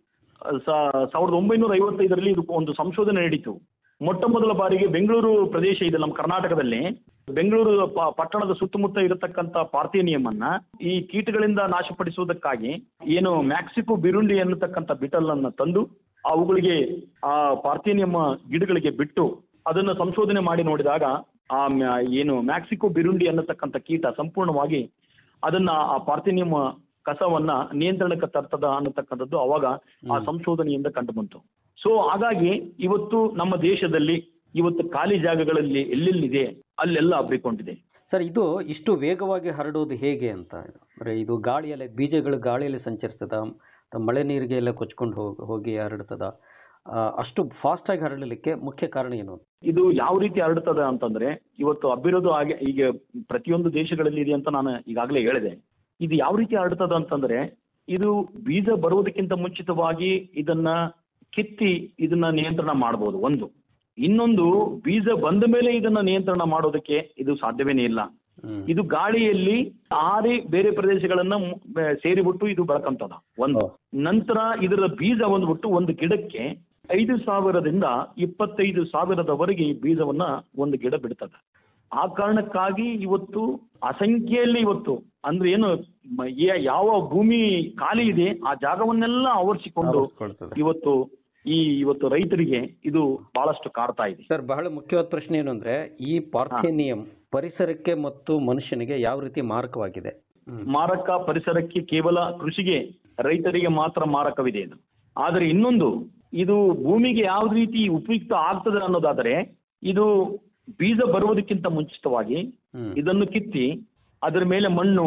ಸ- ಸಾವಿರದ ಒಂಬೈನೂರ ಐವತ್ತೈದರಲ್ಲಿ ಇದು ಒಂದು ಸಂಶೋಧನೆ ನಡೀತು ಮೊಟ್ಟ ಮೊದಲ ಬಾರಿಗೆ ಬೆಂಗಳೂರು ಪ್ರದೇಶ ಇದೆ ನಮ್ಮ ಕರ್ನಾಟಕದಲ್ಲಿ ಬೆಂಗಳೂರು ಪ- ಪಟ್ಟಣದ ಸುತ್ತಮುತ್ತ ಇರತಕ್ಕಂತ ಪಾರ್ಥೇನಿಯಂ ಅನ್ನ ಈ ಕೀಟಗಳಿಂದ ನಾಶಪಡಿಸುವುದಕ್ಕಾಗಿ ಏನು ಮ್ಯಾಕ್ಸಿಕೋ ಬಿರುಂಡಿ ಅನ್ನತಕ್ಕಂಥ ಬಿಟಲ್ ಅನ್ನ ತಂದು ಅವುಗಳಿಗೆ ಆ ಪಾರ್ಥೇನಿಯಂ ಗಿಡಗಳಿಗೆ ಬಿಟ್ಟು ಅದನ್ನ ಸಂಶೋಧನೆ ಮಾಡಿ ನೋಡಿದಾಗ ಆ ಮ್ಯಾ- ಏನು ಮ್ಯಾಕ್ಸಿಕೋ ಬಿರುಂಡಿ ಅನ್ನತಕ್ಕಂಥ ಕೀಟ ಸಂಪೂರ್ಣವಾಗಿ ಅದನ್ನ ಆ ಪಾರ್ಥಿನಿಯಂ ಕಸವನ್ನ ನಿಯಂತ್ರಣಕ್ಕೆ ತರ್ತದ ಅನ್ನತಕ್ಕಂಥದ್ದು ಅವಾಗ ಆ ಸಂಶೋಧನೆಯಿಂದ ಕಂಡು ಬಂತು ಸೊ ಹಾಗಾಗಿ ಇವತ್ತು ನಮ್ಮ ದೇಶದಲ್ಲಿ ಇವತ್ತು ಖಾಲಿ ಜಾಗಗಳಲ್ಲಿ ಎಲ್ಲೆಲ್ಲಿದೆ ಅಲ್ಲೆಲ್ಲ ಹಬ್ಬಿಕೊಂಡಿದೆ ಸರ್ ಇದು ಇಷ್ಟು ವೇಗವಾಗಿ ಹರಡೋದು ಹೇಗೆ ಅಂತ ಅಂದರೆ ಇದು ಗಾಳಿಯಲ್ಲಿ ಬೀಜಗಳು ಗಾಳಿಯಲ್ಲಿ ಸಂಚರಿಸ್ತದ ಅಥವಾ ಮಳೆ ನೀರಿಗೆ ಎಲ್ಲ ಕೊಚ್ಕೊಂಡು ಹೋಗಿ ಹೋಗಿ ಹರಡ್ತದ ಆ, ಅಷ್ಟು ಫಾಸ್ಟಾಗಿ ಹರಡಲಿಕ್ಕೆ ಮುಖ್ಯ ಕಾರಣ ಏನು ಇದು ಯಾವ ರೀತಿ ಹರಡ್ತದೆ ಅಂತಂದ್ರೆ ಇವತ್ತು ಹಬ್ಬಿರೋದು ಹಾಗೆ ಈಗ ಪ್ರತಿಯೊಂದು ದೇಶಗಳಲ್ಲಿ ಇದೆ ಅಂತ ನಾನು ಈಗಾಗಲೇ ಹೇಳಿದೆ ಇದು ಯಾವ ರೀತಿ ಹರಡ್ತದ ಅಂತಂದ್ರೆ ಇದು ಬೀಜ ಬರುವುದಕ್ಕಿಂತ ಮುಂಚಿತವಾಗಿ ಇದನ್ನ ಕಿತ್ತಿ ಇದನ್ನ ನಿಯಂತ್ರಣ ಮಾಡಬಹುದು ಒಂದು ಇನ್ನೊಂದು ಬೀಜ ಬಂದ ಮೇಲೆ ಇದನ್ನ ನಿಯಂತ್ರಣ ಮಾಡೋದಕ್ಕೆ ಇದು ಸಾಧ್ಯವೇನೇ ಇಲ್ಲ ಇದು ಗಾಳಿಯಲ್ಲಿ ಆರಿ ಬೇರೆ ಪ್ರದೇಶಗಳನ್ನ ಮು- ಬೆ- ಸೇರಿಬಿಟ್ಟು ಇದು ಬೆಳಕಂತದ ಒಂದು ನಂತರ ಇದರ ಬೀಜ ಬಂದ್ಬಿಟ್ಟು ಒಂದು ಗಿಡಕ್ಕೆ ಐದು ಸಾವಿರದಿಂದ ಇಪ್ಪತ್ತೈದು ಸಾವಿರದವರೆಗೆ ಈ ಬೀಜವನ್ನ ಒಂದು ಗಿಡ ಬಿಡ್ತದೆ ಆ ಕಾರಣಕ್ಕಾಗಿ ಇವತ್ತು ಅಸಂಖ್ಯೆಯಲ್ಲಿ ಇವತ್ತು ಅಂದ್ರೆ ಏನು ಮ- ಯಾ- ಯಾವ ಭೂಮಿ ಖಾಲಿ ಇದೆ ಆ ಜಾಗವನ್ನೆಲ್ಲ ಆವರಿಸಿಕೊಂಡು ಇವತ್ತು ಈ ಇವತ್ತು ರೈತರಿಗೆ ಇದು ಬಹಳಷ್ಟು ಕಾಡ್ತಾ ಇದೆ ಸರ್ ಬಹಳ ಮುಖ್ಯವಾದ ಪ್ರಶ್ನೆ ಏನು ಅಂದ್ರೆ ಈ ಪಾರ್ಥೇನಿಯಂ ಪರಿಸರಕ್ಕೆ ಮತ್ತು ಮನುಷ್ಯನಿಗೆ ಯಾವ ರೀತಿ ಮಾರಕವಾಗಿದೆ ಮಾರಕ ಪರಿಸರಕ್ಕೆ ಕೇವಲ ಕೃಷಿಗೆ ರೈತರಿಗೆ ಮಾತ್ರ ಮಾರಕವಿದೆ ಇದು ಆದರೆ ಇನ್ನೊಂದು ಇದು ಭೂಮಿಗೆ ಯಾವ ರೀತಿ ಉಪಯುಕ್ತ ಆಗ್ತದೆ ಅನ್ನೋದಾದರೆ ಇದು ಬೀಜ ಬರುವುದಕ್ಕಿಂತ ಮುಂಚಿತವಾಗಿ ಇದನ್ನು ಕಿತ್ತಿ ಅದರ ಮೇಲೆ ಮಣ್ಣು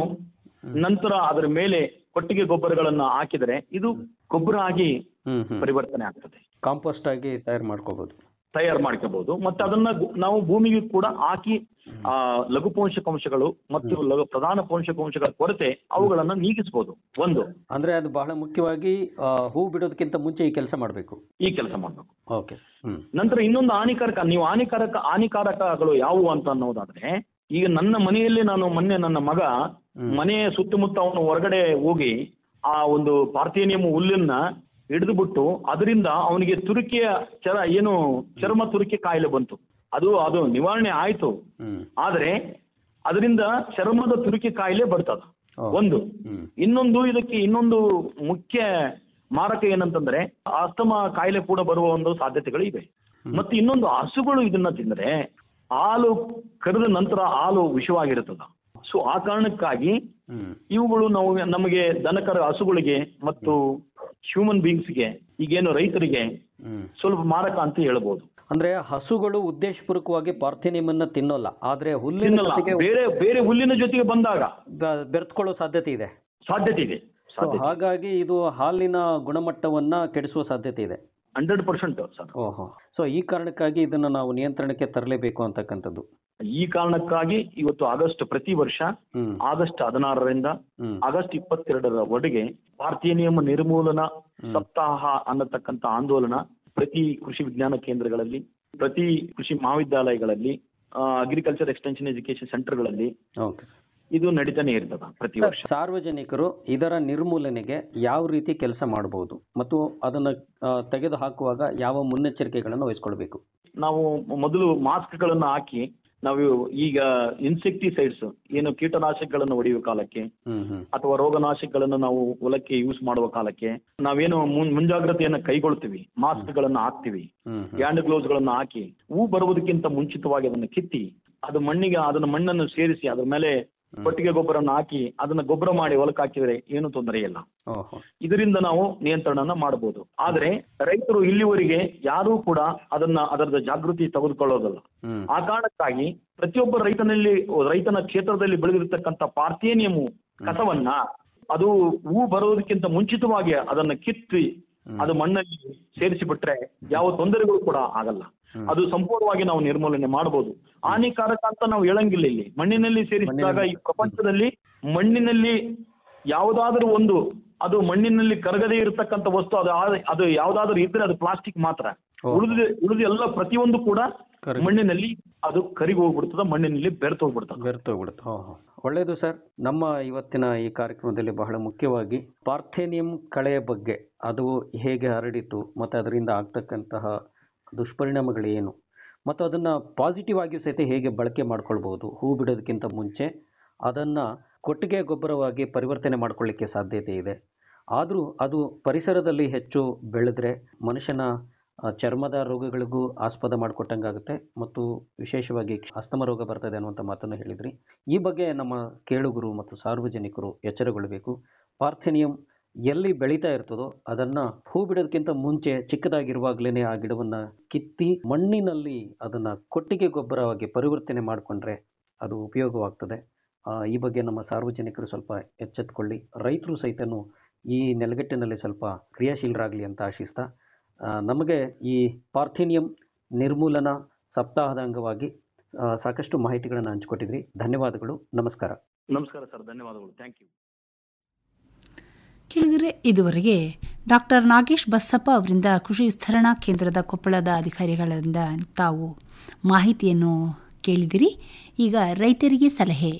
ನಂತರ ಅದರ ಮೇಲೆ ಕೊಟ್ಟಿಗೆ ಗೊಬ್ಬರಗಳನ್ನ ಹಾಕಿದರೆ ಇದು ಗೊಬ್ಬರ ಆಗಿ ಪರಿವರ್ತನೆ ಆಗ್ತದೆ ಕಾಂಪೋಸ್ಟ್ ಆಗಿ ತಯಾರು ಮಾಡ್ಕೋಬಹುದು ತಯಾರು ಮಾಡ್ಕೋಬಹುದು ಮತ್ತೆ ಅದನ್ನ ಗು- ನಾವು ಭೂಮಿಗೆ ಕೂಡ ಹಾಕಿ ಆ ಲಘು ಪೋಷಕಾಂಶಗಳು ಮತ್ತು ಲಘು ಪ್ರಧಾನ ಪೋಷಕಾಂಶಗಳ ಕೊರತೆ ಅವುಗಳನ್ನ ನೀಗಿಸಬಹುದು ಒಂದು ಅಂದ್ರೆ ಅದು ಬಹಳ ಮುಖ್ಯವಾಗಿ ಆ, ಹೂ ಬಿಡೋದಕ್ಕಿಂತ ಮುಂಚೆ ಈ ಕೆಲಸ ಮಾಡಬೇಕು ಈ ಕೆಲಸ ಮಾಡಬೇಕು ಓಕೆ ಹ್ಮ್ ನಂತರ ಇನ್ನೊಂದು ಹಾನಿಕಾರಕ ನೀವು ಹಾನಿಕಾರಕ ಹಾನಿಕಾರಕಗಳು ಯಾವುವು ಅಂತ ಅನ್ನೋದಾದ್ರೆ ಈಗ ನನ್ನ ಮನೆಯಲ್ಲಿ ನಾನು ಮೊನ್ನೆ ನನ್ನ ಮಗ ಮನೆಯ ಸುತ್ತಮುತ್ತ ಅವನು ಹೊರಗಡೆ ಹೋಗಿ ಆ ಒಂದು ಪಾರ್ಥೇನಿಯಂ ಹುಲ್ಲನ್ನ ಹಿಡಿದುಬಿಟ್ಟು ಅದರಿಂದ ಅವನಿಗೆ ತುರಿಕೆಯ ಚರ ಏನು ಚರ್ಮ ತುರಿಕೆ ಕಾಯಿಲೆ ಬಂತು ಅದು ಅದು ನಿವಾರಣೆ ಆಯ್ತು ಆದ್ರೆ ಅದರಿಂದ ಚರ್ಮದ ತುರಿಕೆ ಕಾಯಿಲೆ ಬರ್ತದ ಒಂದು ಇನ್ನೊಂದು ಇದಕ್ಕೆ ಇನ್ನೊಂದು ಮುಖ್ಯ ಮಾರಕ ಏನಂತಂದ್ರೆ ಅಸ್ತಮ ಕಾಯಿಲೆ ಕೂಡ ಬರುವ ಒಂದು ಸಾಧ್ಯತೆಗಳು ಇವೆ ಮತ್ತೆ ಇನ್ನೊಂದು ಹಸುಗಳು ಇದನ್ನ ತಿಂದ್ರೆ ಹಾಲು ಕರೆದ ನಂತರ ಹಾಲು ವಿಷವಾಗಿರುತ್ತದ ಸೊ ಆ ಕಾರಣಕ್ಕಾಗಿ ಇವುಗಳು ನಾವು ನಮಗೆ ದನಕರ ಹಸುಗಳಿಗೆ ಮತ್ತು ಹ್ಯೂಮನ್ ಬೀಯಿಂಗ್ಸ್ಗೆ ಈಗೇನು ರೈತರಿಗೆ ಸ್ವಲ್ಪ ಮಾರಕ ಅಂತ ಹೇಳ್ಬೋದು ಅಂದ್ರೆ ಹಸುಗಳು ಉದ್ದೇಶಪೂರ್ವಕವಾಗಿ ಪಾರ್ಥೇನಿಯಂ ಅನ್ನ ತಿನ್ನೋಲ್ಲ ಆದ್ರೆ ಹುಲ್ಲಿನ ತಿನ್ನಲ್ಲ. ಜೊತೆಗೆ ಬೇರೆ ಬೇರೆ ಹುಲ್ಲಿನ ಜೊತೆಗೆ ಬಂದಾಗ ಬೆ- ಬೆರೆತ್ಕೊಳ್ಳೋ ಸಾಧ್ಯತೆ ಇದೆ ಸಾಧ್ಯತೆ ಇದೆ So, ಹಾಗಾಗಿ ಇದು ಹಾಲಿನ ಗುಣಮಟ್ಟವನ್ನ ಕೆಡಿಸುವ ಸಾಧ್ಯತೆ ಇದೆ ಹಂಡ್ರೆಡ್ ಪರ್ಸೆಂಟ್ ಸರ್ ಓಹೋ ಸೊ ಈ ಕಾರಣಕ್ಕಾಗಿ ಇದನ್ನ ನಾವು ನಿಯಂತ್ರಣಕ್ಕೆ ತರಲೇಬೇಕು ಅಂತಕ್ಕಂಥದ್ದು ಈ ಕಾರಣಕ್ಕಾಗಿ ಇವತ್ತು ಆಗಸ್ಟ್ ಪ್ರತಿ ವರ್ಷ ಹ್ಮ್ ಆಗಸ್ಟ್ ಹದಿನಾರರಿಂದ ಆಗಸ್ಟ್ ಇಪ್ಪತ್ತೆರಡರವರೆಗೆ ಪಾರ್ಥೇನಿಯಂ ನಿರ್ಮೂಲನಾ ಸಪ್ತಾಹ ಅನ್ನತಕ್ಕಂಥ ಆಂದೋಲನ ಪ್ರತಿ ಕೃಷಿ ವಿಜ್ಞಾನ ಕೇಂದ್ರಗಳಲ್ಲಿ ಪ್ರತಿ ಕೃಷಿ ಮಹಾವಿದ್ಯಾಲಯಗಳಲ್ಲಿ ಅಗ್ರಿಕಲ್ಚರ್ ಎಕ್ಸ್ಟೆನ್ಷನ್ ಎಜುಕೇಶನ್ ಸೆಂಟರ್ಗಳಲ್ಲಿ ಓಕೆ ಇದು ನಡೀತಾನೆ ಇರ್ತದ ಪ್ರತಿ ವರ್ಷ ಸಾರ್ವಜನಿಕರು ಇದರ ನಿರ್ಮೂಲನೆಗೆ ಯಾವ ರೀತಿ ಕೆಲಸ ಮಾಡಬಹುದು ಮತ್ತು ಅದನ್ನ ಆ, ತೆಗೆದು ಹಾಕುವಾಗ ಯಾವ ಮುನ್ನೆಚ್ಚರಿಕೆಗಳನ್ನು ವಹಿಸ್ಕೊಳ್ಬೇಕು ನಾವು ಮೊದಲು ಮಾಸ್ಕ್ಗಳನ್ನು ಹಾಕಿ ನಾವು ಈಗ ಇನ್ಸೆಕ್ಟಿಸೈಡ್ಸ್ ಏನು ಕೀಟನಾಶಕಗಳನ್ನು ಹೊಡೆಯುವ ಕಾಲಕ್ಕೆ ಹ್ಮ್ ಹ್ಮ್ ಅಥವಾ ರೋಗನಾಶಕಗಳನ್ನು ನಾವು ಹೊಲಕ್ಕೆ ಯೂಸ್ ಮಾಡುವ ಕಾಲಕ್ಕೆ ನಾವೇನು ಮುನ್- ಮುಂಜಾಗ್ರತೆಯನ್ನ ಕೈಗೊಳ್ತೀವಿ ಮಾಸ್ಕ್ಗಳನ್ನು ಹಾಕ್ತಿವಿ ಹ್ಮ್ ಹ್ಯಾಂಡ್ ಗ್ಲೌಸ್ ಗಳನ್ನ ಹಾಕಿ ಹೂ ಬರುವುದಕ್ಕಿಂತ ಮುಂಚಿತವಾಗಿ ಅದನ್ನ ಕಿತ್ತಿ ಅದು ಮಣ್ಣಿಗೆ ಅದನ್ನ ಮಣ್ಣನ್ನು ಸೇರಿಸಿ ಅದ್ರ ಮೇಲೆ ಕೊಟ್ಟಿಗೆ ಗೊಬ್ಬರನ್ನ ಹಾಕಿ ಅದನ್ನ ಗೊಬ್ಬರ ಮಾಡಿ ಹೊಲಕ್ಕೆ ಹಾಕಿದ್ರೆ ಏನು ತೊಂದರೆ ಇಲ್ಲ ಓಹೋ ಇದರಿಂದ ನಾವು ನಿಯಂತ್ರಣನ ಮಾಡಬಹುದು ಆದ್ರೆ ರೈತರು ಇಲ್ಲಿವರೆಗೆ ಯಾರೂ ಕೂಡ ಅದನ್ನ ಅದರದ ಜಾಗೃತಿ ತೆಗೆದುಕೊಳ್ಳೋದಲ್ಲ ಹ್ಮ್ ಆ ಕಾರಣಕ್ಕಾಗಿ ಪ್ರತಿಯೊಬ್ಬ ರೈತನಲ್ಲಿ ರೈತನ ಕ್ಷೇತ್ರದಲ್ಲಿ ಬೆಳೆದಿರ್ತಕ್ಕಂಥ ಪಾರ್ಥೇನಿಯಮು ಕಸವನ್ನ ಅದು ಹೂ ಬರೋದಕ್ಕಿಂತ ಮುಂಚಿತವಾಗಿ ಅದನ್ನ ಕಿತ್ತಿ ಅದು ಮಣ್ಣಲ್ಲಿ ಸೇರಿಸಿ ಬಿಟ್ರೆ ಯಾವ ತೊಂದರೆಗಳು ಕೂಡ ಆಗಲ್ಲ ಅದು ಸಂಪೂರ್ಣವಾಗಿ ನಾವು ನಿರ್ಮೂಲನೆ ಮಾಡಬಹುದು ಹಾನಿಕಾರಕ ಅಂತ ನಾವು ಹೇಳಂಗಿಲ್ಲ ಇಲ್ಲಿ ಮಣ್ಣಿನಲ್ಲಿ ಸೇರಿಸಿದಾಗ ಈ ಪ್ರಪಂಚದಲ್ಲಿ ಮಣ್ಣಿನಲ್ಲಿ ಯಾವುದಾದ್ರೂ ಒಂದು ಅದು ಮಣ್ಣಿನಲ್ಲಿ ಕರಗದೇ ಇರತಕ್ಕಂಥ ವಸ್ತು ಅದು ಆ- ಅದು ಯಾವುದಾದ್ರೂ ಇದ್ರೆ ಅದು ಪ್ಲಾಸ್ಟಿಕ್ ಮಾತ್ರ ಉಳಿದ ಉಳಿದ ಎಲ್ಲ ಪ್ರತಿಯೊಂದು ಕೂಡ ಮಣ್ಣಿನಲ್ಲಿ ಅದು ಕರಿಗಿ ಹೋಗ್ಬಿಡ್ತದ ಮಣ್ಣಿನಲ್ಲಿ ಬೆರೆತು ಹೋಗ್ಬಿಡ್ತದ ಬೆರ್ತೋಗ್ಬಿಡುತ್ತೆ ಓಹೋ ಒಳ್ಳೆಯದು ಸರ್ ನಮ್ಮ ಇವತ್ತಿನ ಈ ಕಾರ್ಯಕ್ರಮದಲ್ಲಿ ಬಹಳ ಮುಖ್ಯವಾಗಿ ಪಾರ್ಥೇನಿಯಂ ಕಳೆಯ ಬಗ್ಗೆ ಅದು ಹೇಗೆ ಹರಡಿತು ಮತ್ತು ಅದರಿಂದ ಆಗ್ತಕ್ಕಂತಹ ದುಷ್ಪರಿಣಾಮಗಳೇನು ಮತ್ತು ಅದನ್ನು ಪಾಸಿಟಿವ್ ಆಗಿ ಸಹಿತ ಹೇಗೆ ಬಳಕೆ ಮಾಡ್ಕೊಳ್ಬೋದು ಹೂ ಬಿಡೋದಕ್ಕಿಂತ ಮುಂಚೆ ಅದನ್ನು ಕೊಟ್ಟಿಗೆ ಗೊಬ್ಬರವಾಗಿ ಪರಿವರ್ತನೆ ಮಾಡ್ಕೊಳ್ಳಿಕ್ಕೆ ಸಾಧ್ಯತೆ ಇದೆ ಆದರೂ ಅದು ಪರಿಸರದಲ್ಲಿ ಹೆಚ್ಚು ಬೆಳೆದ್ರೆ ಮನುಷ್ಯನ ಆ, ಚರ್ಮದ ರೋಗಗಳಿಗೂ ಆಸ್ಪದ ಮಾಡಿಕೊಟ್ಟಂಗಾಗುತ್ತೆ ಮತ್ತು ವಿಶೇಷವಾಗಿ ಅಸ್ತಮ ರೋಗ ಬರ್ತದೆ ಅನ್ನುವಂಥ ಮಾತನ್ನು ಹೇಳಿದ್ರಿ ಈ ಬಗ್ಗೆ ನಮ್ಮ ಕೇಳುಗರು ಮತ್ತು ಸಾರ್ವಜನಿಕರು ಎಚ್ಚರಗೊಳ್ಳಬೇಕು ಪಾರ್ಥೆನಿಯಂ ಎಲ್ಲಿ ಬೆಳೀತಾ ಇರ್ತದೋ ಅದನ್ನು ಹೂ ಬಿಡೋದಕ್ಕಿಂತ ಮುಂಚೆ ಚಿಕ್ಕದಾಗಿರುವಾಗಲೇ ಆ ಗಿಡವನ್ನು ಕಿತ್ತಿ ಮಣ್ಣಿನಲ್ಲಿ ಅದನ್ನು ಕೊಟ್ಟಿಗೆ ಗೊಬ್ಬರವಾಗಿ ಪರಿವರ್ತನೆ ಮಾಡಿಕೊಂಡ್ರೆ ಅದು ಉಪಯೋಗವಾಗ್ತದೆ ಆ, ಈ ಬಗ್ಗೆ ನಮ್ಮ ಸಾರ್ವಜನಿಕರು ಸ್ವಲ್ಪ ಎಚ್ಚೆತ್ತುಕೊಳ್ಳಿ ರೈತರು ಸಹಿತನು ಈ ನೆಲಗಟ್ಟಿನಲ್ಲಿ ಸ್ವಲ್ಪ ಕ್ರಿಯಾಶೀಲರಾಗಲಿ ಅಂತ ಆಶಿಸ್ತಾ ಆ, ನಮಗೆ ಈ ಪಾರ್ಥಿನಿಯಂ ನಿರ್ಮೂಲನ ಸಪ್ತಾಹದ ಅಂಗವಾಗಿ ಆ, ಸಾಕಷ್ಟು ಮಾಹಿತಿಗಳನ್ನು ಹಂಚಿಕೊಟ್ಟಿದ್ರಿ ಧನ್ಯವಾದಗಳು ನಮಸ್ಕಾರ ನಮಸ್ಕಾರ ಸರ್ ಧನ್ಯವಾದಗಳು ಥ್ಯಾಂಕ್ ಯು ಕೆಳಗರೆ ಇದುವರೆಗೆ ಡಾಕ್ಟರ್ ನಾಗೇಶ್ ಬಸಪ್ಪ ಅವರಿಂದ ಕೃಷಿ ವಿಸ್ತರಣಾ ಕೇಂದ್ರದ ಕೊಪ್ಪಳದ ಅಧಿಕಾರಿಗಳಿಂದ ತಾವು ಮಾಹಿತಿಯನ್ನು ಕೇಳಿದಿರಿ ಈಗ ರೈತರಿಗೆ ಸಲಹೆ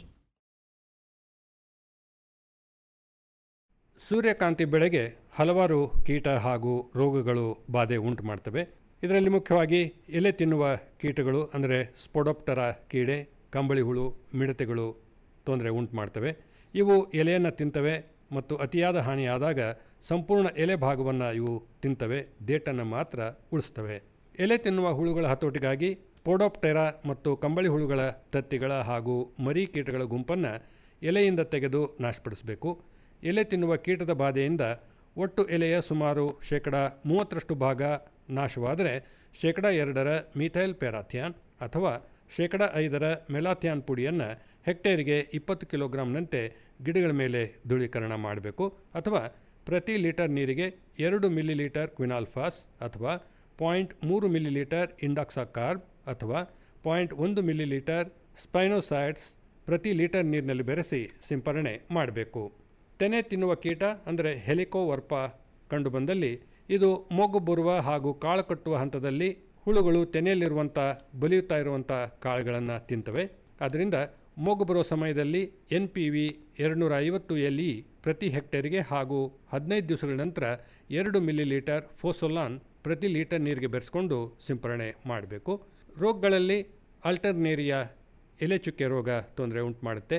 ಸೂರ್ಯಕಾಂತಿ ಬೆಳೆಗೆ ಹಲವಾರು ಕೀಟ ಹಾಗೂ ರೋಗಗಳು ಬಾಧೆ ಉಂಟು ಮಾಡ್ತವೆ ಇದರಲ್ಲಿ ಮುಖ್ಯವಾಗಿ ಎಲೆ ತಿನ್ನುವ ಕೀಟಗಳು ಅಂದರೆ ಸ್ಪೊಡೋಪ್ಟರ ಕೀಡೆ ಕಂಬಳಿ ಹುಳು ಮಿಡತೆಗಳು ತೊಂದರೆ ಉಂಟು ಮಾಡ್ತವೆ ಇವು ಎಲೆಯನ್ನು ತಿಂತವೆ ಮತ್ತು ಅತಿಯಾದ ಹಾನಿಯಾದಾಗ ಸಂಪೂರ್ಣ ಎಲೆ ಭಾಗವನ್ನು ಇವು ತಿಂತವೆ ದೇಟನ್ನು ಮಾತ್ರ ಉಳಿಸ್ತವೆ ಎಲೆ ತಿನ್ನುವ ಹುಳುಗಳ ಹತೋಟಿಗಾಗಿ ಸ್ಪೋಡೋಪ್ಟೆರಾ ಮತ್ತು ಕಂಬಳಿ ಹುಳುಗಳ ತತ್ತಿಗಳ ಹಾಗೂ ಮರಿ ಕೀಟಗಳ ಗುಂಪನ್ನು ಎಲೆಯಿಂದ ತೆಗೆದು ನಾಶಪಡಿಸಬೇಕು ಎಲೆ ತಿನ್ನುವ ಕೀಟದ ಬಾಧೆಯಿಂದ ಒಟ್ಟು ಎಲೆಯ ಸುಮಾರು ಶೇಕಡ ಮೂವತ್ತರಷ್ಟು ಭಾಗ ನಾಶವಾದರೆ ಶೇಕಡ ಎರಡರ ಮಿಥೈಲ್ ಪೆರಾಥಿಯಾನ್ ಅಥವಾ ಶೇಕಡ ಐದರ ಮೆಲಾಥಿಯಾನ್ ಪುಡಿಯನ್ನು ಹೆಕ್ಟೇರಿಗೆ ಇಪ್ಪತ್ತು ಕಿಲೋಗ್ರಾಂನಂತೆ ಗಿಡಗಳ ಮೇಲೆ ಧೂಳೀಕರಣ ಮಾಡಬೇಕು ಅಥವಾ ಪ್ರತಿ ಲೀಟರ್ ನೀರಿಗೆ ಎರಡು ಮಿಲಿ ಲೀಟರ್ ಕ್ವಿನಾಲ್ಫಾಸ್ ಅಥವಾ ಪಾಯಿಂಟ್ ಮೂರು ಮಿಲಿ ಲೀಟರ್ ಇಂಡಾಕ್ಸಾಕಾರ್ಬ್ ಅಥವಾ ಪಾಯಿಂಟ್ ಒಂದು ಮಿಲಿ ಲೀಟರ್ ಸ್ಪೈನೋಸೈಡ್ಸ್ ಪ್ರತಿ ಲೀಟರ್ ನೀರಿನಲ್ಲಿ ಬೆರೆಸಿ ಸಿಂಪರಣೆ ಮಾಡಬೇಕು ತೆನೆ ತಿನ್ನುವ ಕೀಟ ಅಂದರೆ ಹೆಲಿಕೋವರ್ಪ ಕಂಡುಬಂದಲ್ಲಿ ಇದು ಮೊಗ್ಗು ಬರುವ ಹಾಗೂ ಕಾಳು ಕಟ್ಟುವ ಹಂತದಲ್ಲಿ ಹುಳುಗಳು ತೆನೆಯಲ್ಲಿರುವಂಥ ಬಲಿಯುತ್ತಾ ಇರುವಂಥ ಕಾಳುಗಳನ್ನು ತಿಂತವೆ ಅದರಿಂದ ಮೊಗ್ಗು ಬರೋ ಸಮಯದಲ್ಲಿ ಎನ್ ಪಿ ವಿ ಎರಡುನೂರ ಐವತ್ತು ಎಲ್ ಇ ಪ್ರತಿ ಹೆಕ್ಟೇರಿಗೆ ಹಾಗೂ ಹದಿನೈದು ದಿವಸಗಳ ನಂತರ ಎರಡು ಮಿಲಿ ಲೀಟರ್ ಫೋಸೊಲಾನ್ ಪ್ರತಿ ಲೀಟರ್ ನೀರಿಗೆ ಬೆರೆಸ್ಕೊಂಡು ಸಿಂಪರಣೆ ಮಾಡಬೇಕು ರೋಗಗಳಲ್ಲಿ ಆಲ್ಟರ್ನೇರಿಯಾ ಎಲೆ ಚುಕ್ಕೆ ರೋಗ ತೊಂದರೆ ಉಂಟು ಮಾಡುತ್ತೆ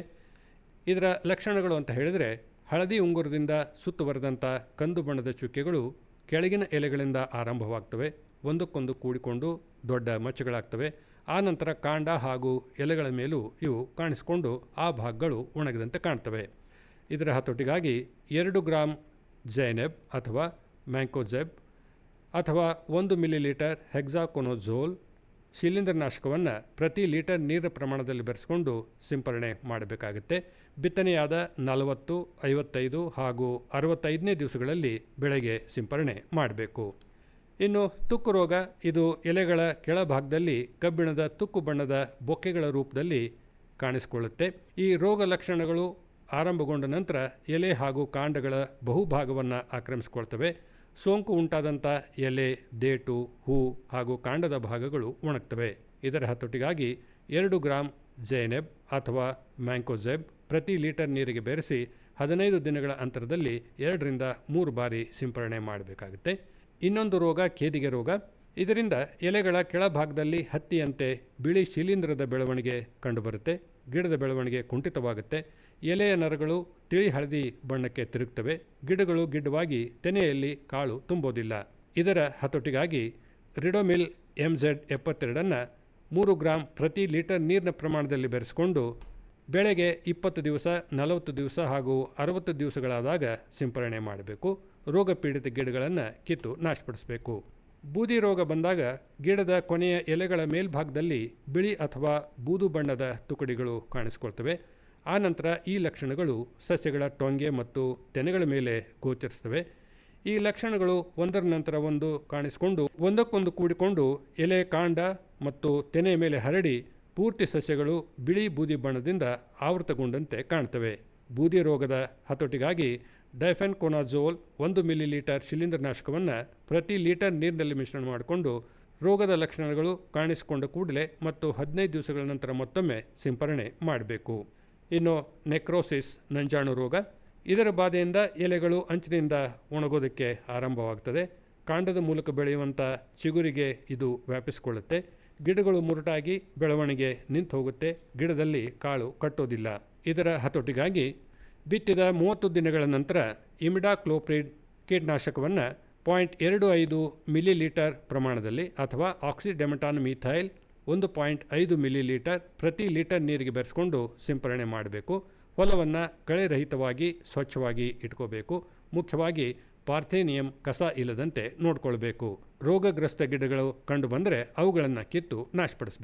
ಇದರ ಲಕ್ಷಣಗಳು ಅಂತ ಹೇಳಿದರೆ ಹಳದಿ ಉಂಗುರದಿಂದ ಸುತ್ತುವರೆದಂಥ ಕಂದು ಬಣ್ಣದ ಚುಕ್ಕೆಗಳು ಕೆಳಗಿನ ಎಲೆಗಳಿಂದ ಆರಂಭವಾಗ್ತವೆ ಒಂದಕ್ಕೊಂದು ಕೂಡಿಕೊಂಡು ದೊಡ್ಡ ಮಚ್ಚಗಳಾಗ್ತವೆ ಆ ನಂತರ ಕಾಂಡ ಹಾಗೂ ಎಲೆಗಳ ಮೇಲೂ ಇವು ಕಾಣಿಸಿಕೊಂಡು ಆ ಭಾಗಗಳು ಒಣಗಿದಂತೆ ಕಾಣ್ತವೆ ಇದರ ಹತೋಟಿಗಾಗಿ ಎರಡು ಗ್ರಾಮ್ ಜೈನೆಬ್ ಅಥವಾ ಮ್ಯಾಂಕೋಜೆಬ್ ಅಥವಾ ಒಂದು ಮಿಲಿ ಲೀಟರ್ ಹೆಕ್ಸಾಕೊನೋಝೋಲ್ ಶಿಲೀಂಧ್ರನಾಶಕವನ್ನು ಪ್ರತಿ ಲೀಟರ್ ನೀರಿನ ಪ್ರಮಾಣದಲ್ಲಿ ಬೆರೆಸ್ಕೊಂಡು ಸಿಂಪರಣೆ ಮಾಡಬೇಕಾಗುತ್ತೆ ಬಿತ್ತನೆಯಾದ ನಲವತ್ತು ಐವತ್ತೈದು ಹಾಗೂ ಅರವತ್ತೈದನೇ ದಿವಸಗಳಲ್ಲಿ ಬೆಳೆಗೆ ಸಿಂಪರಣೆ ಮಾಡಬೇಕು ಇನ್ನು ತುಕ್ಕು ರೋಗ ಇದು ಎಲೆಗಳ ಕೆಳಭಾಗದಲ್ಲಿ ಕಬ್ಬಿಣದ ತುಕ್ಕು ಬಣ್ಣದ ಬೊಕ್ಕೆಗಳ ರೂಪದಲ್ಲಿ ಕಾಣಿಸಿಕೊಳ್ಳುತ್ತೆ ಈ ರೋಗ ಲಕ್ಷಣಗಳು ಆರಂಭಗೊಂಡ ನಂತರ ಎಲೆ ಹಾಗೂ ಕಾಂಡಗಳ ಬಹುಭಾಗವನ್ನು ಆಕ್ರಮಿಸಿಕೊಳ್ತವೆ ಸೋಂಕು ಉಂಟಾದಂಥ ಎಲೆ ದೇಟು ಹೂ ಹಾಗೂ ಕಾಂಡದ ಭಾಗಗಳು ಒಣಗ್ತವೆ ಇದರ ಹತೋಟಿಗಾಗಿ ಎರಡು ಗ್ರಾಮ್ ಜೈನೆಬ್ ಅಥವಾ ಮ್ಯಾಂಕೋಜೆಬ್ ಪ್ರತಿ ಲೀಟರ್ ನೀರಿಗೆ ಬೆರೆಸಿ ಹದಿನೈದು ದಿನಗಳ ಅಂತರದಲ್ಲಿ ಎರಡರಿಂದ ಮೂರು ಬಾರಿ ಸಿಂಪರಣೆ ಮಾಡಬೇಕಾಗುತ್ತೆ ಇನ್ನೊಂದು ರೋಗ ಕೇದಿಗೆ ರೋಗ ಇದರಿಂದ ಎಲೆಗಳ ಕೆಳಭಾಗದಲ್ಲಿ ಹತ್ತಿಯಂತೆ ಬಿಳಿ ಶಿಲೀಂಧ್ರದ ಬೆಳವಣಿಗೆ ಕಂಡುಬರುತ್ತೆ ಗಿಡದ ಬೆಳವಣಿಗೆ ಕುಂಠಿತವಾಗುತ್ತೆ ಎಲೆಯ ನರಗಳು ತಿಳಿ ಹಳದಿ ಬಣ್ಣಕ್ಕೆ ತಿರುಗ್ತವೆ ಗಿಡಗಳು ಗಿಡ್ಡವಾಗಿ ತೆನೆಯಲ್ಲಿ ಕಾಳು ತುಂಬೋದಿಲ್ಲ ಇದರ ಹತೋಟಿಗಾಗಿ ರಿಡೋಮಿಲ್ ಎಮ್ ಝೆಡ್ ಎಪ್ಪತ್ತೆರಡನ್ನು ಮೂರು ಗ್ರಾಂ ಪ್ರತಿ ಲೀಟರ್ ನೀರಿನ ಪ್ರಮಾಣದಲ್ಲಿ ಬೆರೆಸ್ಕೊಂಡು ಬೆಳೆಗೆ ಇಪ್ಪತ್ತು ದಿವಸ ನಲವತ್ತು ದಿವಸ ಹಾಗೂ ಅರವತ್ತು ದಿವಸಗಳಾದಾಗ ಸಿಂಪರಣೆ ಮಾಡಬೇಕು ರೋಗ ಪೀಡಿತ ಗಿಡಗಳನ್ನು ಕಿತ್ತು ನಾಶಪಡಿಸಬೇಕು ಬೂದಿ ರೋಗ ಬಂದಾಗ ಗಿಡದ ಕೊನೆಯ ಎಲೆಗಳ ಮೇಲ್ಭಾಗದಲ್ಲಿ ಬಿಳಿ ಅಥವಾ ಬೂದು ಬಣ್ಣದ ತುಕಡಿಗಳು ಕಾಣಿಸಿಕೊಳ್ತವೆ ಆನಂತರ ಈ ಲಕ್ಷಣಗಳು ಸಸ್ಯಗಳ ಟೊಂಗೆ ಮತ್ತು ತೆನೆಗಳ ಮೇಲೆ ಗೋಚರಿಸ್ತವೆ ಈ ಲಕ್ಷಣಗಳು ಒಂದರ ನಂತರ ಒಂದು ಕಾಣಿಸಿಕೊಂಡು ಒಂದಕ್ಕೊಂದು ಕೂಡಿಕೊಂಡು ಎಲೆ ಕಾಂಡ ಮತ್ತು ತೆನೆಯ ಮೇಲೆ ಹರಡಿ ಪೂರ್ತಿ ಸಸ್ಯಗಳು ಬಿಳಿ ಬೂದಿ ಬಣ್ಣದಿಂದ ಆವೃತಗೊಂಡಂತೆ ಕಾಣ್ತವೆ ಬೂದಿ ರೋಗದ ಹತೋಟಿಗಾಗಿ ಡೈಫೆನ್ಕೊನಾಜೋಲ್ ಒಂದು ಮಿಲಿ ಲೀಟರ್ ಶಿಲೀಂಧ್ರನಾಶಕವನ್ನು ಪ್ರತಿ ಲೀಟರ್ ನೀರಿನಲ್ಲಿ ಮಿಶ್ರಣ ಮಾಡಿಕೊಂಡು ರೋಗದ ಲಕ್ಷಣಗಳು ಕಾಣಿಸಿಕೊಂಡ ಕೂಡಲೇ ಮತ್ತು ಹದಿನೈದು ದಿವಸಗಳ ನಂತರ ಮತ್ತೊಮ್ಮೆ ಸಿಂಪರಣೆ ಮಾಡಬೇಕು ಇನ್ನು ನೆಕ್ರೋಸಿಸ್ ನಂಜಾಣು ರೋಗ ಇದರ ಬಾಧೆಯಿಂದ ಎಲೆಗಳು ಅಂಚಿನಿಂದ ಒಣಗೋದಕ್ಕೆ ಆರಂಭವಾಗ್ತದೆ ಕಾಂಡದ ಮೂಲಕ ಬೆಳೆಯುವಂಥ ಚಿಗುರಿಗೆ ಇದು ವ್ಯಾಪಿಸಿಕೊಳ್ಳುತ್ತೆ ಗಿಡಗಳು ಮುರುಟಾಗಿ ಬೆಳವಣಿಗೆ ನಿಂತು ಹೋಗುತ್ತೆ ಗಿಡದಲ್ಲಿ ಕಾಳು ಕಟ್ಟೋದಿಲ್ಲ ಇದರ ಹತೋಟಿಗಾಗಿ ಬಿತ್ತಿದ ಮೂವತ್ತು ದಿನಗಳ ನಂತರ ಇಮಿಡಾಕ್ಲೋಪ್ರಿಡ್ ಕೀಟನಾಶಕವನ್ನು ಪಾಯಿಂಟ್ ಎರಡು ಐದು ಮಿಲಿ ಲೀಟರ್ ಪ್ರಮಾಣದಲ್ಲಿ ಅಥವಾ ಆಕ್ಸಿಡೆಮಟಾನ್ ಮಿಥೈಲ್ ಒಂದು ಪಾಯಿಂಟ್ ಐದು ಮಿಲಿ ಲೀಟರ್ ಪ್ರತಿ ಲೀಟರ್ ನೀರಿಗೆ ಬೆರೆಸ್ಕೊಂಡು ಸಿಂಪರಣೆ ಮಾಡಬೇಕು ಹೊಲವನ್ನು ಕಳೆರಹಿತವಾಗಿ ಸ್ವಚ್ಛವಾಗಿ ಇಟ್ಕೋಬೇಕು ಮುಖ್ಯವಾಗಿ ಪಾರ್ಥೇನಿಯಂ ಕಸ ಇಲ್ಲದಂತೆ ನೋಡಿಕೊಳ್ಬೇಕು ರೋಗಗ್ರಸ್ತ ಗಿಡಗಳು ಕಂಡು ಬಂದರೆ ಅವುಗಳನ್ನು ಕಿತ್ತು ನಾಶಪಡಿಸಬೇಕು